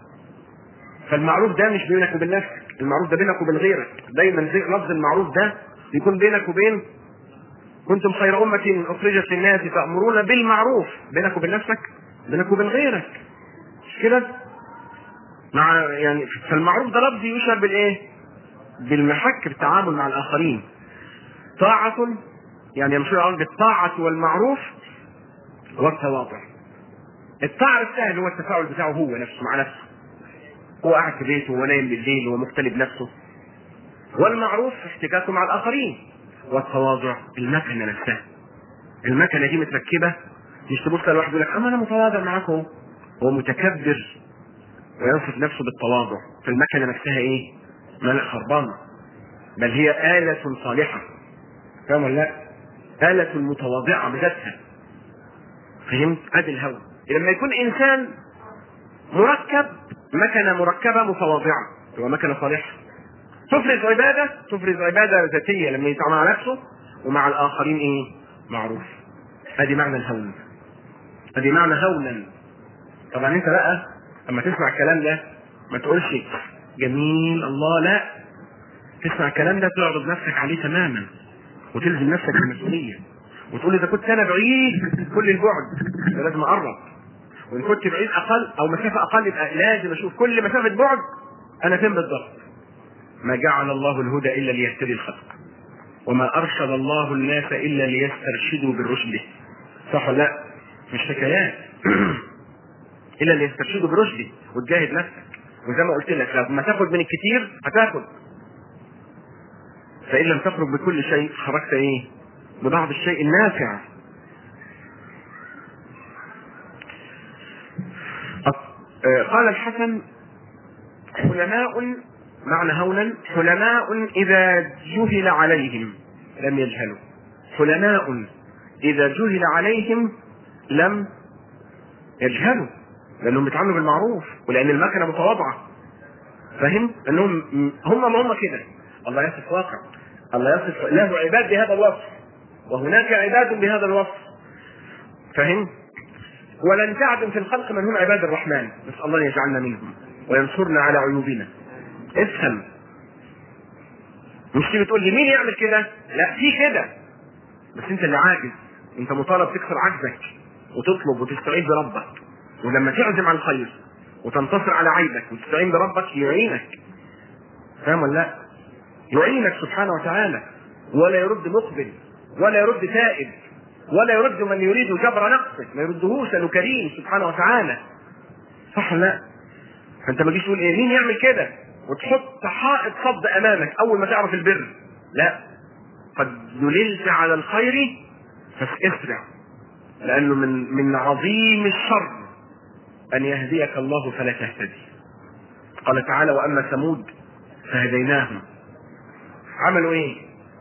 فالمعروف ده مش بينك وبين نفسك المعروف ده بينك وبين غيرك دايما زي لفظ المعروف ده يكون بينك وبين كنتم خير أمة أخرجت للناس تأمرون بالمعروف بينك وبين نفسك بينك وبين غيرك مش كده مع يعني فالمعروف ده لفظ يشعر بالايه بالمحك بالتعامل مع الآخرين طاعة يعني يمشون على الأرض بالطاعة والمعروف والتواضع الطاعة نفسها اللي هو التفاعل بتاعه هو نفسه مع نفسه هو قاعد في بيته ونايم بالليل ومختلي بنفسه والمعروف احتكاكه مع الآخرين والتواضع المكنة نفسها المكنة دي متركبة مش تبص لواحد يقول لك أما أنا متواضع معاكم هو متكبر وينصف نفسه بالتواضع فالمكنة نفسها إيه؟ ملء خربانة بل هي آلة صالحة فاهم ولا لا؟ آلة متواضعة بذاتها فهمت؟ ادي الهوى لما يكون انسان مركب مكنه مركبه متواضعه تبقى مكنه صالحه تفرز عباده تفرز عباده ذاتيه لما يتعامل مع نفسه ومع الاخرين ايه؟ معروف ادي معنى الهون ادي معنى هونا طبعا انت بقى لما تسمع الكلام ده ما تقولش جميل الله لا تسمع الكلام ده تعرض نفسك عليه تماما وتلزم نفسك بالمسؤوليه وتقول اذا كنت انا بعيد كل البعد يبقى لازم اقرب وان كنت بعيد اقل او مسافه اقل يبقى لازم اشوف كل مسافه بعد انا فين بالضبط ما جعل الله الهدى الا ليهتدي الخلق وما ارشد الله الناس الا ليسترشدوا بالرشد صح ولا لا مش حكايات الا ليسترشدوا برشد وتجاهد نفسك وزي ما قلت لك لما تاخد من الكتير هتاخد فان لم تخرج بكل شيء خرجت ايه ببعض الشيء النافع قال الحسن حلماء معنى هونا حلماء إذا جهل عليهم لم يجهلوا حلماء إذا جهل عليهم لم يجهلوا لأنهم بيتعاملوا بالمعروف ولأن المكنة متواضعة فهم؟ أنهم هم ما هم كده الله يصف واقع الله يصف له عباد بهذا الوصف وهناك عباد بهذا الوصف فهم؟ ولن تعدم في الخلق من هم عباد الرحمن نسأل الله أن يجعلنا منهم وينصرنا على عيوبنا افهم مش تيجي تقول لي مين يعمل كده لا في كده بس انت اللي عاجز انت مطالب تكسر عجزك وتطلب وتستعين بربك ولما تعزم على الخير وتنتصر على عيبك وتستعين بربك يعينك فاهم ولا لا يعينك سبحانه وتعالى ولا يرد مقبل ولا يرد تائب ولا يرد من يريد جبر نقصك ما يردهوش لانه كريم سبحانه وتعالى صح ولا لا فانت ما تجيش تقول ايه مين يعمل كده وتحط حائط صد امامك اول ما تعرف البر لا قد دللت على الخير فاسرع لانه من من عظيم الشر ان يهديك الله فلا تهتدي قال تعالى واما ثمود فهديناهم عملوا ايه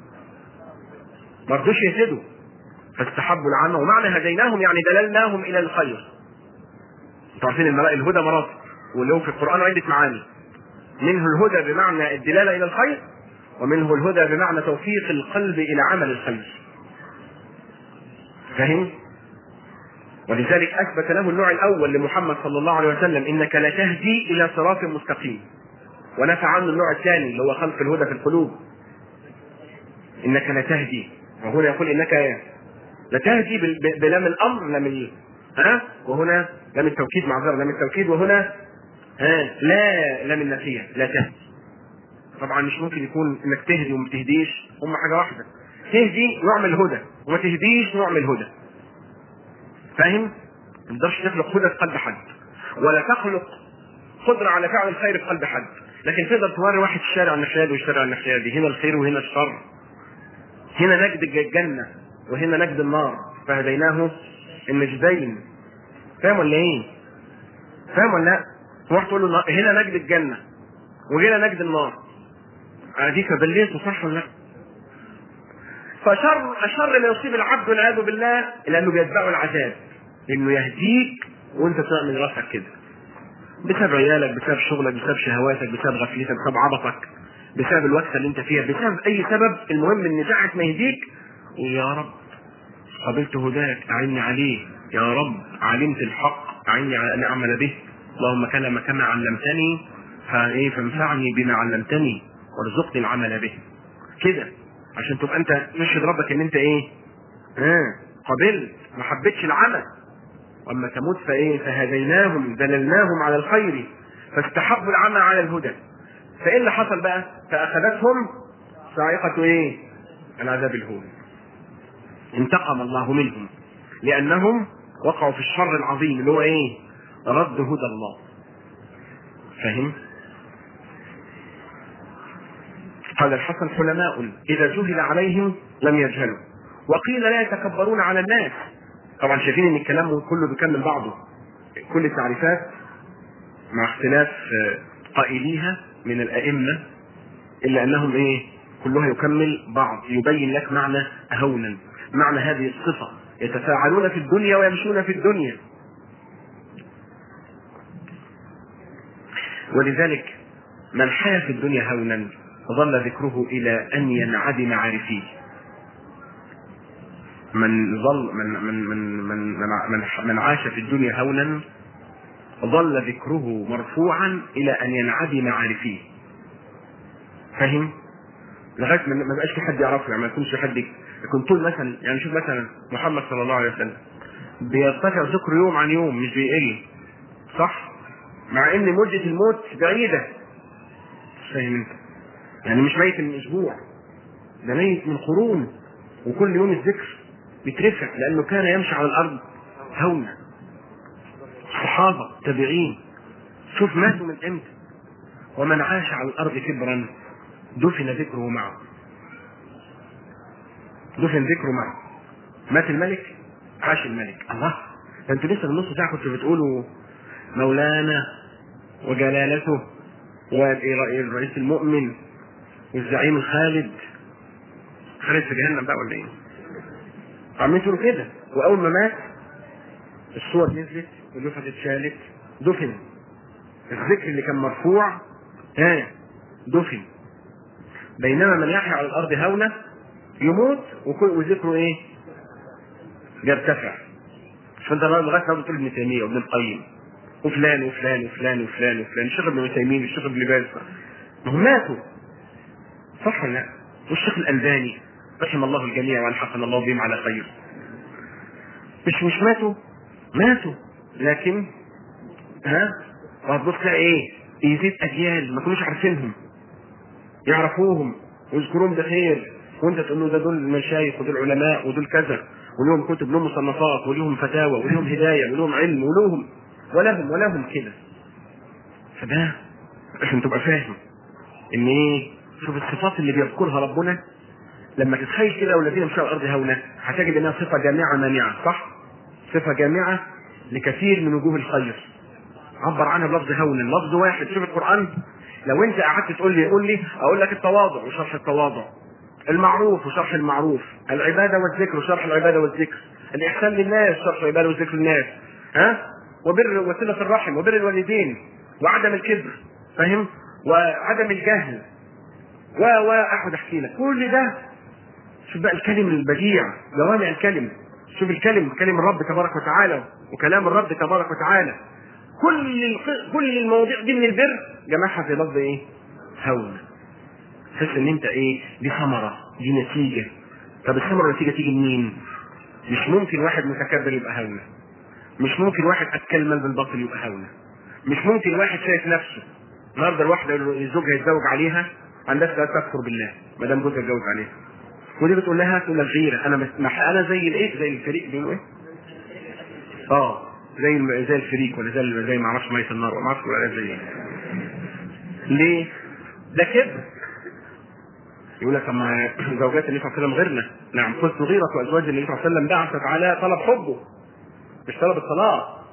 ما رضوش يهتدوا فاستحبوا العمى ومعنى هديناهم يعني دللناهم الى الخير انتوا عارفين الملائكه الهدى مراتب واللي هو في القران عده معاني منه الهدى بمعنى الدلاله الى الخير ومنه الهدى بمعنى توفيق القلب الى عمل الخير فهم ولذلك اثبت له النوع الاول لمحمد صلى الله عليه وسلم انك لتهدي الى صراط مستقيم ونفى عنه النوع الثاني اللي هو خلق الهدى في القلوب انك لتهدي وهنا يقول انك لتهدي بال- ب- بلام الامر لام ال- ها وهنا لام التوكيد معذره لام التوكيد وهنا ها لا لام النفيه لا تهدي طبعا مش ممكن يكون انك تهدي وما تهديش هم حاجه واحده تهدي نوع من الهدى وما تهديش نوع من الهدى فاهم؟ ما تقدرش تخلق هدى في قلب حد ولا تخلق قدرة على فعل الخير في قلب حد لكن تقدر توري واحد الشارع الناحية دي والشارع الناحية دي هنا الخير وهنا الشر هنا نجد الجنة وهنا نجد النار فهديناه النجدين فاهم ولا ايه؟ فاهم ولا لا؟ تروح تقول له هنا نجد الجنة وهنا نجد النار اديك بليته صح ولا لا؟ فشر اشر ما يصيب العبد والعياذ بالله لانه بيتبعه العذاب انه يهديك وانت تعمل راسك كده بسبب عيالك بسبب شغلك بسبب شهواتك بسبب غفلتك بسبب عبطك بسبب الوقت اللي انت فيها بسبب اي سبب المهم ان ساعه ما يهديك يا رب قبلت هداك اعني عليه يا رب علمت الحق اعني على ان اعمل به اللهم كلم كما علمتني فايه فانفعني بما علمتني وارزقني العمل به كده عشان تبقى انت تشهد ربك ان انت ايه ها قبلت ما حبيتش العمل واما تموت فايه فهديناهم دللناهم على الخير فاستحبوا العمى على الهدى فايه اللي حصل بقى فاخذتهم صاعقه ايه العذاب الهون انتقم الله منهم لانهم وقعوا في الشر العظيم اللي هو ايه رد هدى الله فاهم قال الحسن حلماء اذا جهل عليهم لم يجهلوا وقيل لا يتكبرون على الناس طبعا شايفين ان الكلام كله بيكمل بعضه كل التعريفات مع اختلاف آه، قائليها من الائمه الا انهم ايه كلها يكمل بعض يبين لك معنى هونا معنى هذه الصفه يتفاعلون في الدنيا ويمشون في الدنيا ولذلك من حيا في الدنيا هونا ظل ذكره الى ان ينعدم عارفيه من ظل من من من من من, من, من عاش في الدنيا هونا ظل ذكره مرفوعا الى ان ينعدم عارفيه فاهم لغايه ما ما بقاش في حد يعرفه يعني ما يكونش في حد يكون طول مثلا يعني شوف مثلا محمد صلى الله عليه وسلم بيرتفع ذكره يوم عن يوم مش بيقل صح مع ان مده الموت بعيده فاهم انت يعني مش ميت من اسبوع ده ميت من قرون وكل يوم الذكر بيترفع لانه كان يمشي على الارض هونا صحابه تابعين شوف ماتوا من امتى ومن عاش على الارض كبرا دفن ذكره معه دفن ذكره معه مات الملك عاش الملك الله ده انتوا لسه من نص ساعه كنتوا بتقولوا مولانا وجلالته والرئيس المؤمن والزعيم الخالد خالد في جهنم بقى ولا ايه؟ عمالين تقولوا كده واول ما مات الصور نزلت واللوحه اتشالت دفن الذكر اللي كان مرفوع ها دفن بينما من يحيا على الارض هونه يموت وكل وذكره ايه؟ يرتفع فانت لغايه ما بتقول ابن تيميه وابن القيم وفلان وفلان وفلان وفلان وفلان الشيخ ابن تيميه والشيخ ابن باز ما هم ماتوا صح ولا لا؟ والشيخ الالباني رحم الله الجميع والحقنا الله بهم على خير مش مش ماتوا ماتوا لكن ها وهتبص تلاقي ايه يزيد اجيال ما كانوش عارفينهم يعرفوهم ويذكروهم بخير وانت تقول له ده دول المشايخ ودول علماء ودول كذا ولهم كتب لهم مصنفات ولهم فتاوى ولهم هدايه ولهم علم ولهم ولهم ولهم كده فده عشان تبقى فاهم ان ايه شوف الصفات اللي بيذكرها ربنا لما تتخيل كده والذين مشوا على الارض هونا هتجد انها صفه جامعه مانعه صح؟ صفه جامعه لكثير من وجوه الخير عبر عنها بلفظ هون لفظ واحد شوف القران لو انت قعدت تقول لي قول لي اقول لك التواضع وشرح التواضع المعروف وشرح المعروف العباده والذكر وشرح العباده والذكر الاحسان للناس شرح العباده والذكر للناس ها وبر وصله الرحم وبر الوالدين وعدم الكبر فاهم وعدم الجهل و و اقعد احكي لك كل ده شوف بقى الكلم البديع جوامع الكلم شوف الكلم كلم الرب تبارك وتعالى وكلام الرب تبارك وتعالى كل الق- كل المواضيع دي من البر جمعها في لفظ ايه؟ هون تحس ان انت ايه؟ دي ثمره دي نتيجه طب الثمره والنتيجه تيجي منين؟ مش ممكن واحد متكبر يبقى هونه مش ممكن واحد اكل المال بالباطل يبقى هونه مش ممكن واحد شايف نفسه النهارده الواحده اللي زوجها يتزوج عليها عندها لا تكفر بالله ما دام جوزها اتجوز عليها ودي بتقول لها تقول لك غيره انا بس مح- انا زي الايه زي الفريق بيقولوا ايه؟ اه زي الم- زي الفريق ولا زي زي ما اعرفش ميه النار ما اعرفش ولا زي ايه ليه؟ ده كبر يقول لك اما زوجات النبي صلى الله عليه وسلم غيرنا نعم قلت غيرة ازواج النبي صلى الله عليه وسلم بعثت على طلب حبه مش طلب الطلاق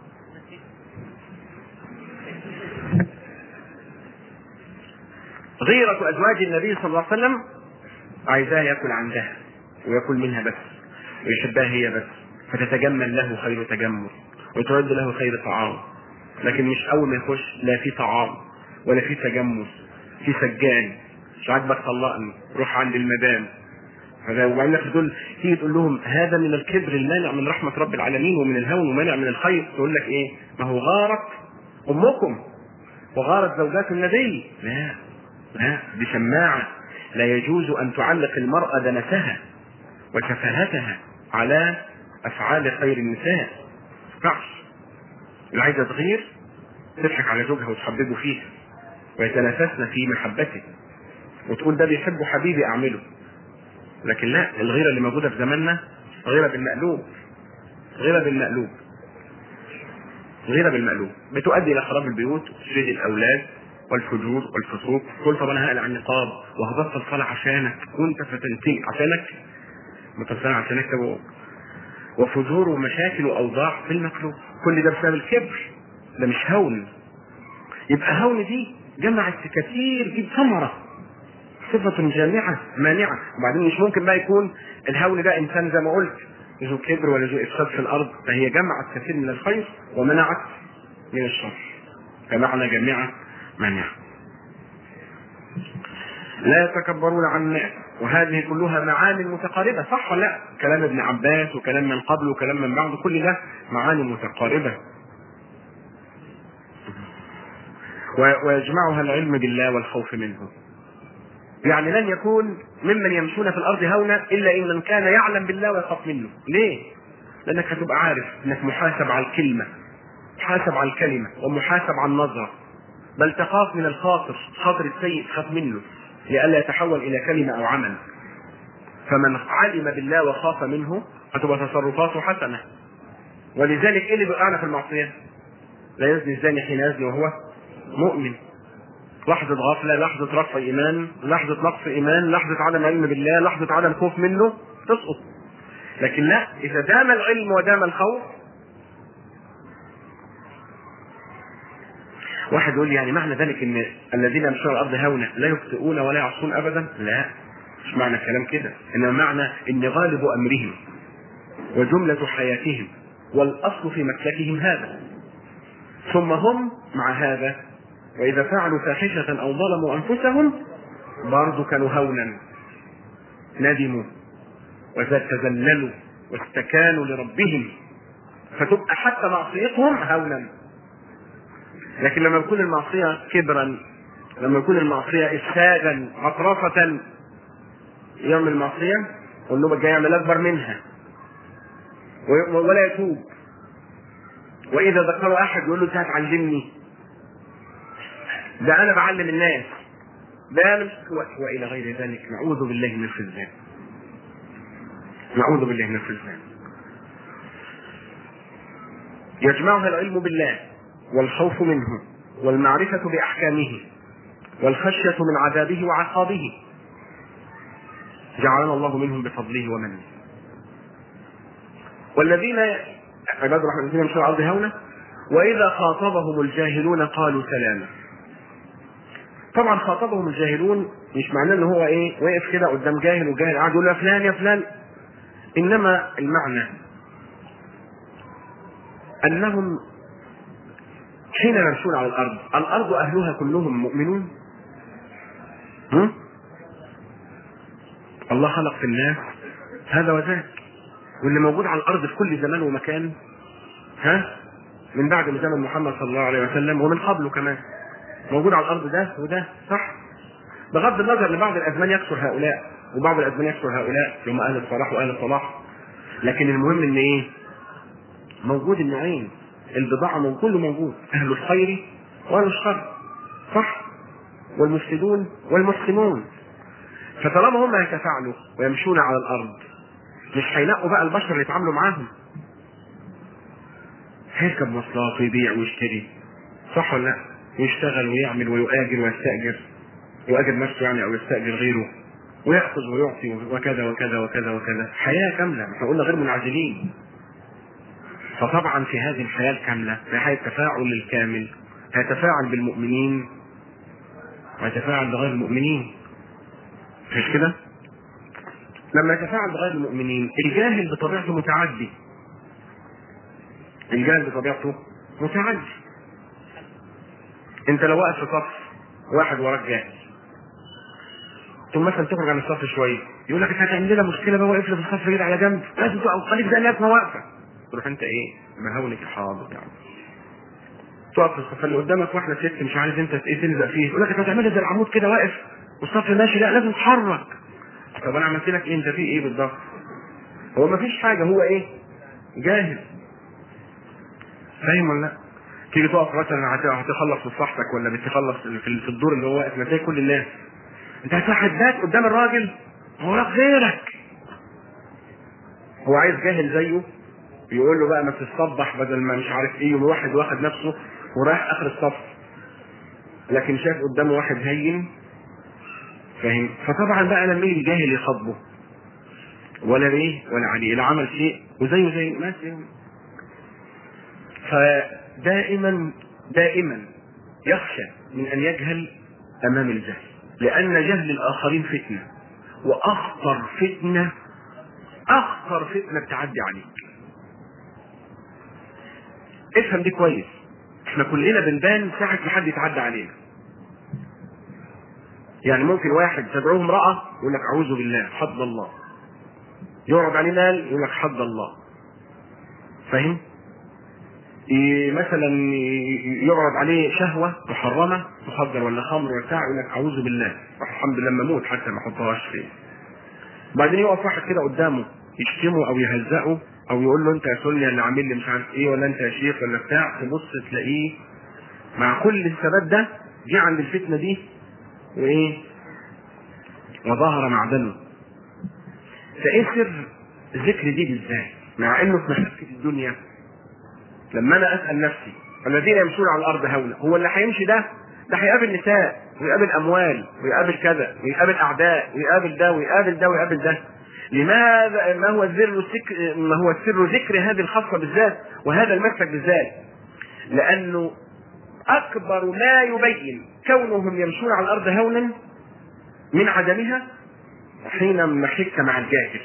غيرة ازواج النبي صلى الله عليه وسلم عايزاه ياكل عندها وياكل منها بس ويحبها هي بس فتتجمل له خير تجمل وترد له خير طعام لكن مش اول ما يخش لا في طعام ولا في تجمل في سجان مش عاجبك طلقني روح عند المدام فده- وبعدين في دول تيجي تقول لهم هذا من الكبر المانع من رحمه رب العالمين ومن الهون ومانع من الخير تقول لك ايه؟ ما هو غارت امكم وغارت زوجات النبي لا لا دي شماعه لا يجوز ان تعلق المراه دنسها وشفاهتها على افعال خير النساء ما ينفعش اللي عايزه تغير تضحك على زوجها وتحببه فيها ويتنافسن في محبته وتقول ده بيحبه حبيبي اعمله لكن لا الغيره اللي موجوده في زماننا غيره بالمقلوب غيره بالمقلوب غيره بالمقلوب بتؤدي الى خراب البيوت وتشريد الاولاد والفجور والفسوق تقول طب انا هقلع النقاب وهبطل صلاه عشانك وانت فتنتهي عشانك بطل صلاه عشانك طب وفجور ومشاكل واوضاع في المقلوب كل ده بسبب الكبر ده مش هون يبقى هون دي جمعت كثير دي ثمره صفة جامعة مانعة وبعدين مش ممكن بقى يكون الهون ده إنسان زي ما قلت ذو كبر ولا ذو إفساد في الأرض فهي جمعت كثير من الخير ومنعت من الشر فمعنى جامعة مانعة لا يتكبرون عن الناس وهذه كلها معاني متقاربة صح ولا لا؟ كلام ابن عباس وكلام من قبل وكلام من بعد كل ده معاني متقاربة و- ويجمعها العلم بالله والخوف منه يعني لن يكون ممن يمشون في الارض هونا الا ان من كان يعلم بالله ويخاف منه ليه لانك هتبقى عارف انك محاسب على الكلمه محاسب على الكلمه ومحاسب على النظره بل تخاف من الخاطر خاطر السيء تخاف منه لئلا يتحول الى كلمه او عمل فمن علم بالله وخاف منه هتبقى تصرفاته حسنه ولذلك ايه اللي بيوقعنا في المعصيه؟ لا يزني الزاني حين يزني وهو مؤمن لحظة غفلة لحظة رفع إيمان لحظة نقص إيمان لحظة عدم علم بالله لحظة عدم خوف منه تسقط لكن لا إذا دام العلم ودام الخوف واحد يقول لي يعني معنى ذلك ان الذين يمشون على الارض هونا لا يخطئون ولا يعصون ابدا لا مش معنى الكلام كده انما معنى ان غالب امرهم وجملة حياتهم والاصل في مسلكهم هذا ثم هم مع هذا وإذا فعلوا فاحشة أو ظلموا أنفسهم برضو كانوا هونا ندموا وتذللوا واستكانوا لربهم فتبقى حتى معصيتهم هونا لكن لما يكون المعصية كبرا لما يكون المعصية إفسادا عطرفة يعمل معصية والنوبة الجاية يعمل أكبر منها وي- ولا يتوب وإذا ذكروا أحد يقول له أنت هتعلمني ده انا بعلم الناس ده أنا مش و- والى غير ذلك نعوذ بالله من الخذلان نعوذ بالله من الخذلان يجمعها العلم بالله والخوف منه والمعرفة بأحكامه والخشية من عذابه وعقابه جعلنا الله منهم بفضله ومنه والذين عباد الرحمن الذين يمشون على الأرض هونا وإذا خاطبهم الجاهلون قالوا سلاما طبعا خاطبهم الجاهلون مش معناه ان هو ايه واقف كده قدام جاهل وجاهل قاعد يقول له يا فلان يا فلان انما المعنى انهم حين يمشون على الارض الارض اهلها كلهم مؤمنون هم؟ الله خلق في الناس هذا وذاك واللي موجود على الارض في كل زمان ومكان ها من بعد من زمن محمد صلى الله عليه وسلم ومن قبله كمان موجود على الارض ده وده صح بغض النظر لبعض الازمان يكثر هؤلاء وبعض الازمان يكثر هؤلاء اللي هم اهل الصلاح واهل الصلاح لكن المهم ان ايه موجود النوعين البضاعه من كله موجود اهل الخير واهل الشر صح والمفسدون والمحسنون فطالما هم يتفاعلوا ويمشون على الارض مش هينقوا بقى البشر اللي يتعاملوا معاهم هيركب مواصلات ويبيع ويشتري صح ولا لا؟ ويشتغل ويعمل ويؤاجر ويستأجر يؤاجر نفسه يعني او يستأجر غيره ويأخذ ويعطي وكذا وكذا وكذا وكذا حياة كاملة احنا قلنا غير منعزلين فطبعا في هذه الحياة الكاملة في حياة التفاعل الكامل هيتفاعل بالمؤمنين ويتفاعل بغير المؤمنين مش كده؟ لما يتفاعل بغير المؤمنين الجاهل بطبيعته متعدي الجاهل بطبيعته متعدي انت لو واقف في صف واحد وراك جاهل ثم مثلا تخرج عن الصف شويه يقول لك انت هتعمل لنا مشكله بقى واقف لي في الصف كده على جنب لازم تقف خليك زي الناس ما واقفه تروح انت ايه مهونك حاضر يعني تقف في الصف اللي قدامك واحده ست مش عارف انت ايه تلزق فيه يقول لك انت هتعمل زي العمود كده واقف والصف ماشي لا لازم تتحرك طب انا عملت لك ايه انت في ايه بالضبط هو ما فيش حاجه هو ايه جاهل فاهم ولا لا تيجي تقف مثلا هت- هتخلص مصلحتك ولا بتخلص في في الدور اللي هو واقف ما تلاقي كل الناس انت هتحداك قدام الراجل هو راك غيرك هو عايز جاهل زيه يقول له بقى ما تتصبح بدل ما مش عارف ايه واحد واخد نفسه ورايح اخر الصف لكن شاف قدامه واحد هين فاهم فطبعا بقى لما يجي الجاهل يخاطبه ولا ليه ولا عليه لا عمل شيء وزيه زي الناس يعني فدائما دائما يخشى من ان يجهل امام الجهل لان جهل الاخرين فتنه واخطر فتنه اخطر فتنه بتعدي عليك افهم دي كويس احنا كلنا بنبان ساعة ما حد يتعدى علينا يعني ممكن واحد تدعوه امرأة يقول لك أعوذ بالله حد الله يعرض عليه مال يقول لك حد الله فاهم؟ ي- مثلا ي- يعرض عليه شهوة محرمة مخدر ولا خمر ولا بتاع يقول لك أعوذ بالله الحمد لله ما اموت حتى ما احطهاش فيه بعدين يقف واحد كده قدامه يشتمه او يهزقه او يقول له انت يا سني اللي عامل لي مش عارف ايه ولا انت يا شيخ ولا بتاع تبص تلاقيه مع كل الثبات ده جه عند الفتنه دي وايه وظهر معدنه فايه سر ذكر دي بالذات مع انه في مشاكل الدنيا لما انا اسال نفسي الذين يمشون على الارض هونا هو اللي هيمشي ده ده هيقابل نساء ويقابل اموال ويقابل كذا ويقابل اعداء ويقابل ده ويقابل ده ويقابل ده لماذا ما هو السر السك- ما هو سر ذكر هذه الخاصه بالذات وهذا المسلك بالذات لانه اكبر ما يبين كونهم يمشون على الارض هونا من عدمها حينما حك مع الجاهل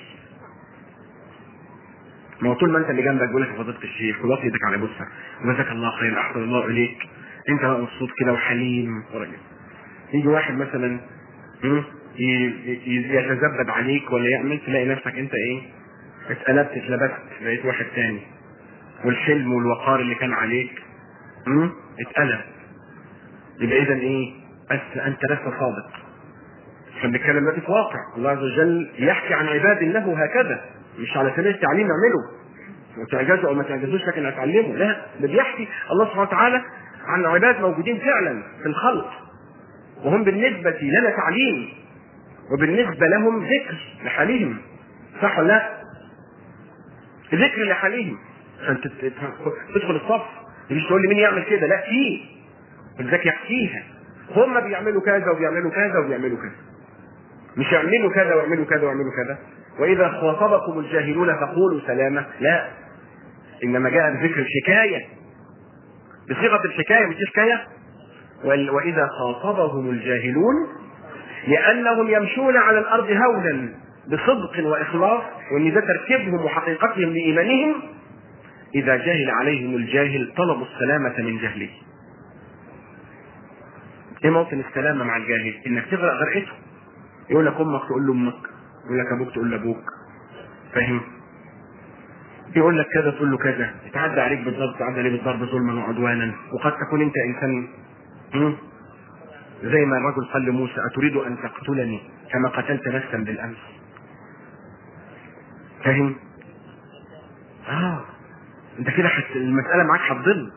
ما هو طول ما انت اللي جنبك بيقول لك يا فضيله الشيخ وضغط ايدك على بصك وجزاك الله خير احسن الله اليك انت بقى مبسوط كده وحليم وراجل يجي واحد مثلا مم، ي- ي- يتزبد عليك ولا يعمل تلاقي نفسك انت ايه اتقلبت اتلبست بقيت واحد تاني والحلم والوقار اللي كان عليك مم، اتقلب يبقى اذا ايه بس انت لست صادق احنا بنتكلم دلوقتي في واقع الله عز وجل يحكي عن عباد له هكذا مش على سبيل التعليم اعمله وتعجزوا او ما تعجزوش لكن اتعلموا لا ده بيحكي الله سبحانه وتعالى عن عباد موجودين فعلا في الخلق وهم بالنسبة لنا تعليم وبالنسبة لهم ذكر لحالهم صح ولا لا؟ ذكر لحالهم عشان تت- تت- تدخل الصف مش تقول لي مين يعمل كده لا في ولذلك يحكيها هم بيعملوا كذا وبيعملوا كذا وبيعملوا كذا مش يعملوا كذا ويعملوا كذا ويعملوا كذا واذا خاطبكم الجاهلون فقولوا سلاما لا انما جاء بذكر الحكايه بصيغه الحكايه مش حكايه وال- واذا خاطبهم الجاهلون لانهم يمشون على الارض هونا بصدق واخلاص وان ده تركيبهم وحقيقتهم لايمانهم اذا جهل عليهم الجاهل طلبوا السلامه من جهله ايه موطن السلامه مع الجاهل؟ انك تغرق غرقته يقول لك امك تقول له امك يقول لك ابوك تقول له ابوك فاهم؟ يقول لك كذا تقول له كذا يتعدى عليك بالضرب تعدى عليه بالضرب ظلما وعدوانا وقد تكون انت انسان مم؟ زي ما الرجل قال لموسى اتريد ان تقتلني كما قتلت نفسا بالامس فاهم؟ اه انت كده حت... المساله معاك هتضل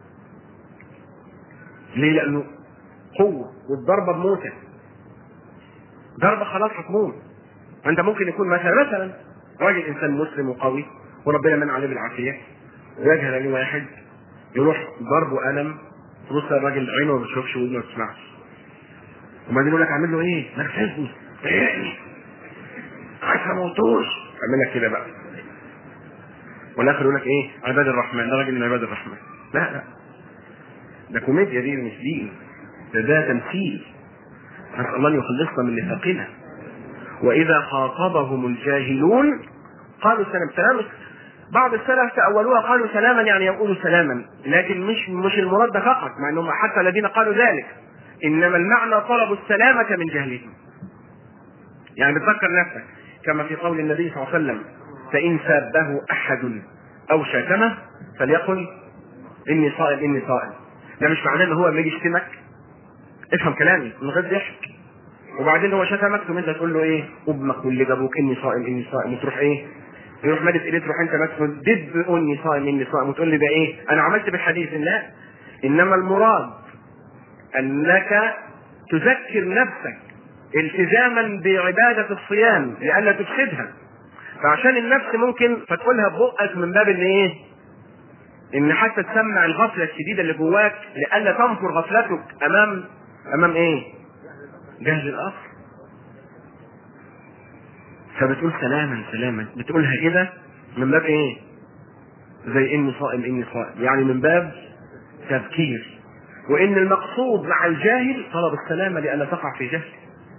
ليه؟ لانه قوه والضربه بموتك ضربه خلاص هتموت انت ممكن يكون مثلا مثلا راجل انسان مسلم وقوي وربنا من عليه بالعافيه ويجهل عليه واحد يروح ضربه قلم تبص الراجل عينه ما بتشوفش ودنه ما بتسمعش وبعدين يقول لك اعمل له ايه؟ نرفزني ضايقني عايز اموتوش اعمل لك كده بقى والاخر يقول لك ايه؟ عباد الرحمن ده راجل من عباد الرحمن لا لا ده كوميديا دي مش دين ده ده تمثيل نسال الله ان يخلصنا من نفاقنا واذا خاطبهم الجاهلون قالوا سلام سلام بعض السلف تأولوها قالوا سلاما يعني يقولوا سلاما لكن مش مش المراد ده فقط مع انهم حتى الذين قالوا ذلك انما المعنى طلبوا السلامة من جهلهم يعني بتذكر نفسك كما في قول النبي صلى الله عليه وسلم فإن سابه أحد أو شتمه فليقل إني صائم إني صائم ده مش معناه إن هو لما يجي يشتمك افهم كلامي من غير ضحك وبعدين هو شتمك ثم انت تقول له ايه امك واللي جابوك اني صائم اني صائم وتروح ايه يروح مادة ايديه تروح انت ماسكه دب اني صائم اني صائم وتقول لي ده ايه انا عملت بالحديث لا انما المراد انك تذكر نفسك التزاما بعبادة الصيام لئلا تفسدها فعشان النفس ممكن فتقولها ببقك من باب ان ايه ان حتى تسمع الغفلة الشديدة اللي جواك لئلا تنفر غفلتك امام امام ايه جهل الاصل فبتقول سلاما سلاما بتقولها كده من باب ايه زي اني صائم اني صائم يعني من باب تذكير وان المقصود مع الجاهل طلب السلامه لئلا تقع في جهل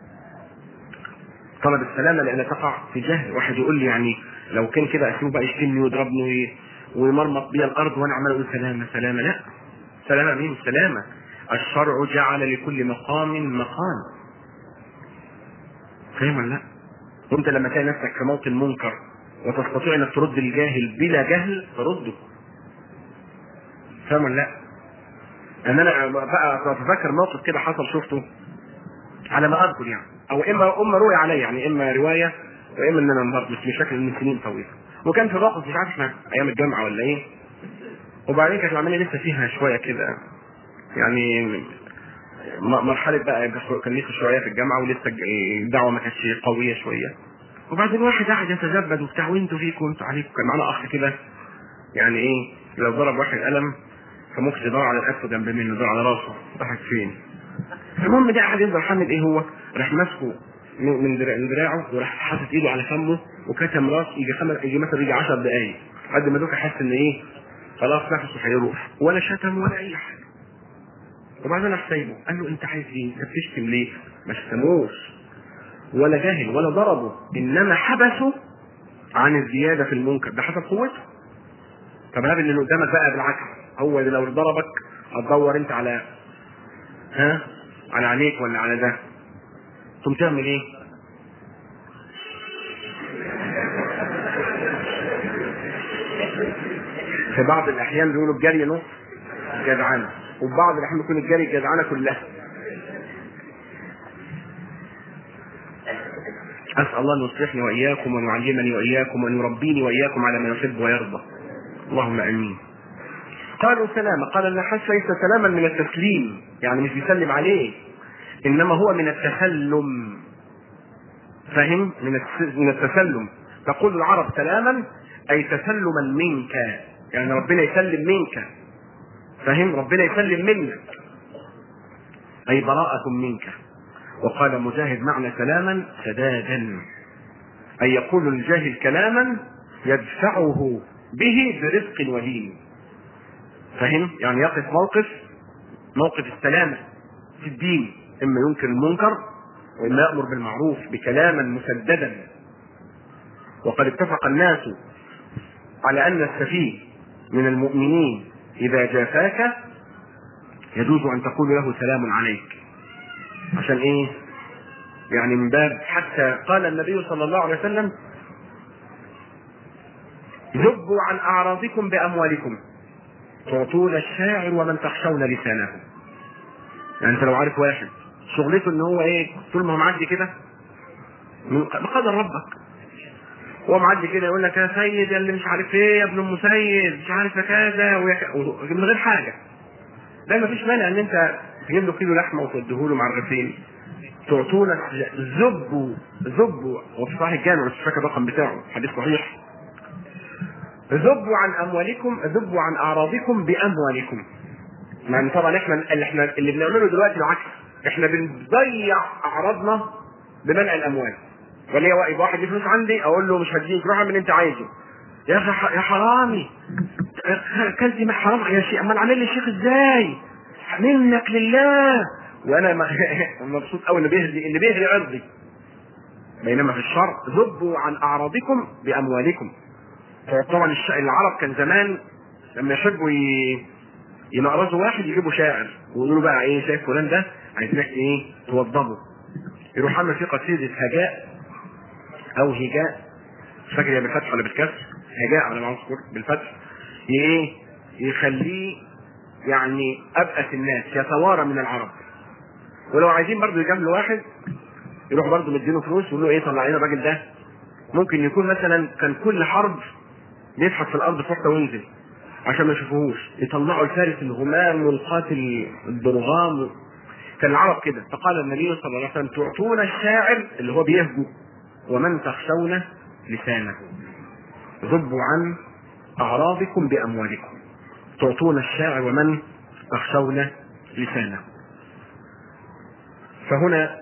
طلب السلامه لئلا تقع في جهل واحد يقول لي يعني لو كان كده اسيبه بقى يشتمني ويضربني وي- ويمرمط بي الارض وانا عمال اقول سلامه سلامه لا سلامه مين سلامه الشرع جعل لكل مقام مقام فاهم ولا لا؟ وانت لما تلاقي نفسك في موطن منكر وتستطيع انك ترد الجاهل بلا جهل ترده فاهم ولا لا؟ ان انا بقى اتذكر موقف كده حصل شفته على ما اذكر يعني او اما اما روي علي يعني اما روايه واما ان انا النهارده مش مش فاكر من سنين طويله وكان في موقف مش عارف احنا ايام الجامعه ولا ايه وبعدين كانت العمليه لسه فيها شويه كده يعني م- مرحله بقى كان لسه شويه في الجامعه ولسه الج- الدعوه ما كانتش قويه شويه وبعدين واحد قاعد يتزبد وبتاع وانتوا فيكم وانتوا عليكم كان معانا اخ كده يعني ايه لو ضرب واحد قلم فممكن يدور على الاسد جنب منه يدور على راسه ضحك فين المهم ده قاعد يفضل حامل ايه هو راح ماسكه من من درا- من دراعه وراح حاطط ايده على فمه وكتم راس يجي خمس يجي مثلا يجي 10 دقايق لحد ما دوك حس ان ايه خلاص نفسه هيروح ولا شتم ولا اي حاجه وبعدين راح سايبه قال له انت عايز ايه؟ انت بتشتم ليه؟ ما شتموش ولا جاهل ولا ضربه انما حبسه عن الزياده في المنكر ده حسب قوته طب هذا اللي قدامك بقى بالعكس هو اللي لو ضربك هتدور انت على ها على عينيك ولا على ده ثم تعمل ايه؟ في بعض الاحيان بيقولوا الجري نص جدعانه وفي بعض الاحيان بيكون الجري الجدعانه كلها اسال الله ان يصلحني واياكم وان يعلمني واياكم وان يربيني واياكم على ما يحب ويرضى اللهم امين قالوا سلاما قال النحاس ليس سلاما من التسليم يعني مش بيسلم عليه انما هو من التسلم فاهم من الس- من التسلم تقول العرب سلاما اي تسلما منك يعني ربنا يسلم منك فاهم ربنا يسلم منك اي براءة منك وقال مجاهد معنى سلاما سدادا اي يقول الجاهل كلاما يدفعه به برزق ودين فهم يعني يقف موقف موقف السلامة في الدين اما ينكر المنكر واما يأمر بالمعروف بكلاما مسددا وقد اتفق الناس على ان السفيه من المؤمنين اذا جافاك يجوز ان تقول له سلام عليك عشان ايه يعني من باب حتى قال النبي صلى الله عليه وسلم ذبوا عن اعراضكم باموالكم تعطون الشاعر ومن تخشون لسانه يعني انت لو عارف واحد شغلته ان هو ايه طول ما هو معدي كده من بقدر ربك هو معدي كده يقول لك يا سيد يا اللي مش عارف ايه يا ابن ام سيد مش عارف كذا ويك- من غير حاجه ده مفيش مانع ان انت تجيب له كيلو لحمه وتوديه له مع الرغيفين تعطون زبوا زبوا وفي صحيح الجامع مش فاكر الرقم بتاعه حديث صحيح ذبوا عن اموالكم ذبوا عن اعراضكم باموالكم يعني طبعا احنا اللي احنا اللي بنعمله دلوقتي العكس احنا بنضيع اعراضنا بمنع الاموال ولا هو يبقى واحد ليه فلوس عندي اقول له مش هديك روح اعمل اللي انت عايزه يا اخي ح- يا حرامي كلت مع حرام يا شيخ امال عامل لي الشيخ ازاي منك لله وانا ما- مبسوط قوي اللي بيهدي اللي بيهدي عرضي بينما في الشرع ذبوا عن اعراضكم باموالكم طبعا الش- العرب كان زمان لما يحبوا ي... ينقرضوا واحد يجيبوا شاعر ويقولوا بقى ايه شايف فلان ده عايزينك ايه توضبه يروح عامل فيه قصيده هجاء او هجاء مش فاكر هي بالفتح ولا بالكسر هجاء على ما اذكر بالفتح ي- ايه يخليه يعني ابأس الناس يتوارى من العرب ولو عايزين برضه يجاملوا واحد يروح برضه مدينه فلوس ويقول له ايه طلع لنا الراجل ده ممكن يكون مثلا كان كل حرب بيضحك في الارض فوق وينزل عشان ما يشوفوهوش يطلعوا الفارس الغمام والقاتل الضرغام كان العرب كده فقال النبي صلى الله عليه وسلم تعطون الشاعر اللي هو بيهجو ومن تخشون لسانه ذبوا عن اعراضكم باموالكم تعطون الشاعر ومن تخشون لسانه فهنا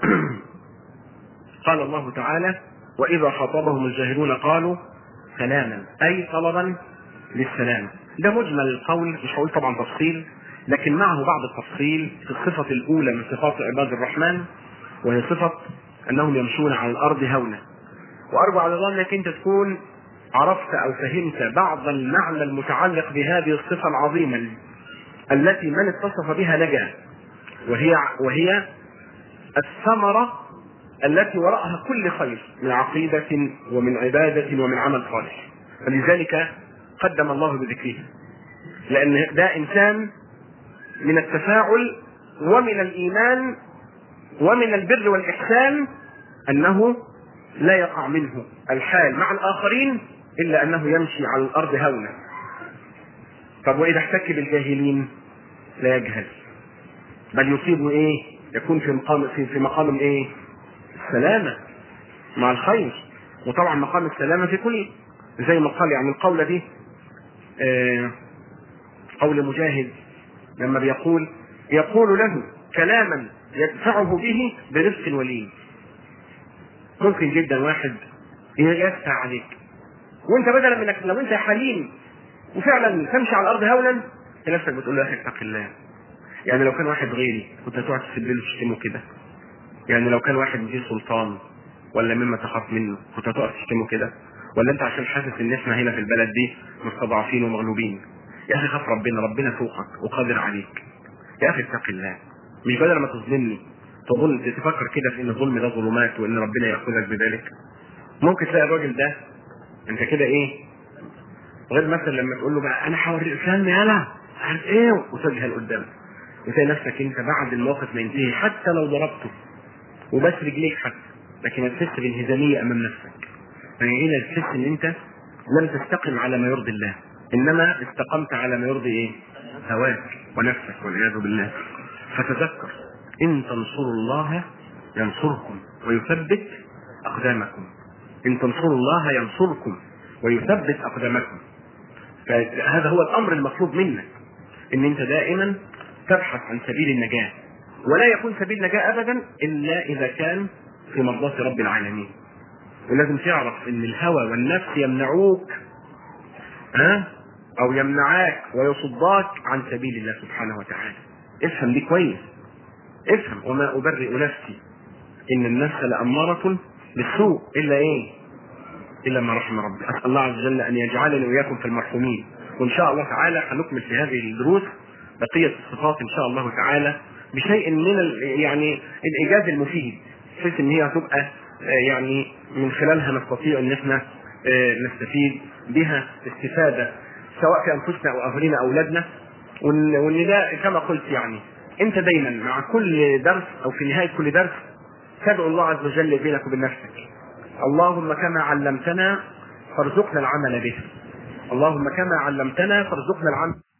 قال الله تعالى واذا خاطبهم الجاهلون قالوا سلاما اي طلبا للسلام ده مجمل القول مش هقول طبعا تفصيل لكن معه بعض التفصيل في الصفة الأولى من صفات عباد الرحمن وهي صفة أنهم يمشون على الأرض هونا وأرجو على الله أنك أنت تكون عرفت أو فهمت بعض المعنى المتعلق بهذه الصفة العظيمة التي من اتصف بها نجا وهي وهي الثمرة التي وراءها كل خير من عقيدة ومن عبادة ومن عمل صالح فلذلك قدم الله بذكره لأن ده إنسان من التفاعل ومن الإيمان ومن البر والإحسان أنه لا يقع منه الحال مع الآخرين إلا أنه يمشي على الأرض هونا طب وإذا احتك بالجاهلين لا يجهل بل يصيب إيه يكون في مقام في, في مقام إيه السلامة مع الخير وطبعا مقام السلامة في كل زي ما قال يعني القولة دي آه قول مجاهد لما بيقول يقول له كلاما يدفعه به برزق ولين ممكن جدا واحد يدفع عليك وانت بدلا من انك لو انت حليم وفعلا تمشي على الارض هولا نفسك بتقول له يا اخي اتق الله يعني لو كان واحد غيري كنت هتقعد تسب له وتشتمه كده يعني لو كان واحد ذي سلطان ولا مما تخاف منه كنت هتقعد تشتمه كده ولا انت عشان حاسس ان احنا هنا في البلد دي مستضعفين ومغلوبين يا اخي خاف ربنا ربنا فوقك وقادر عليك يا اخي اتق الله مش بدل ما تظلمني تظن تفكر كده في ان الظلم ده ظلمات وان ربنا ياخذك بذلك ممكن تلاقي الراجل ده انت كده ايه غير مثلا لما تقول له بقى انا هوري استنى يلا عارف ايه وتجهل قدامك وتلاقي نفسك انت بعد الموقف ما ينتهي حتى لو ضربته وبس رجليك حتى لكن هتحس بالانهزاميه امام نفسك يعني هنا تحس ان انت لم تستقم على ما يرضي الله انما استقمت على ما يرضي ايه؟ هواك ونفسك والعياذ بالله فتذكر ان تنصروا الله ينصركم ويثبت اقدامكم ان تنصروا الله ينصركم ويثبت اقدامكم فهذا هو الامر المطلوب منك ان انت دائما تبحث عن سبيل النجاه ولا يكون سبيل نجاه ابدا الا اذا كان في مرضاه رب العالمين ولازم تعرف ان الهوى والنفس يمنعوك ها او يمنعاك ويصداك عن سبيل الله سبحانه وتعالى افهم دي كويس افهم وما ابرئ نفسي ان النفس لاماره بالسوء الا ايه الا ما رحم ربي اسال الله عز وجل ان يجعلني واياكم في المرحومين وان شاء الله تعالى هنكمل في هذه الدروس بقيه الصفات ان شاء الله تعالى بشيء من ال- يعني الايجاز المفيد بحيث ان هي هتبقى آه، يعني من خلالها نستطيع ان احنا آه، نستفيد بها استفاده سواء في انفسنا او اهلنا او اولادنا وان وإن ده كما قلت يعني انت دايما مع كل درس او في نهايه كل درس تدعو الله عز وجل بينك وبين نفسك اللهم كما علمتنا فارزقنا العمل به اللهم كما علمتنا فارزقنا العمل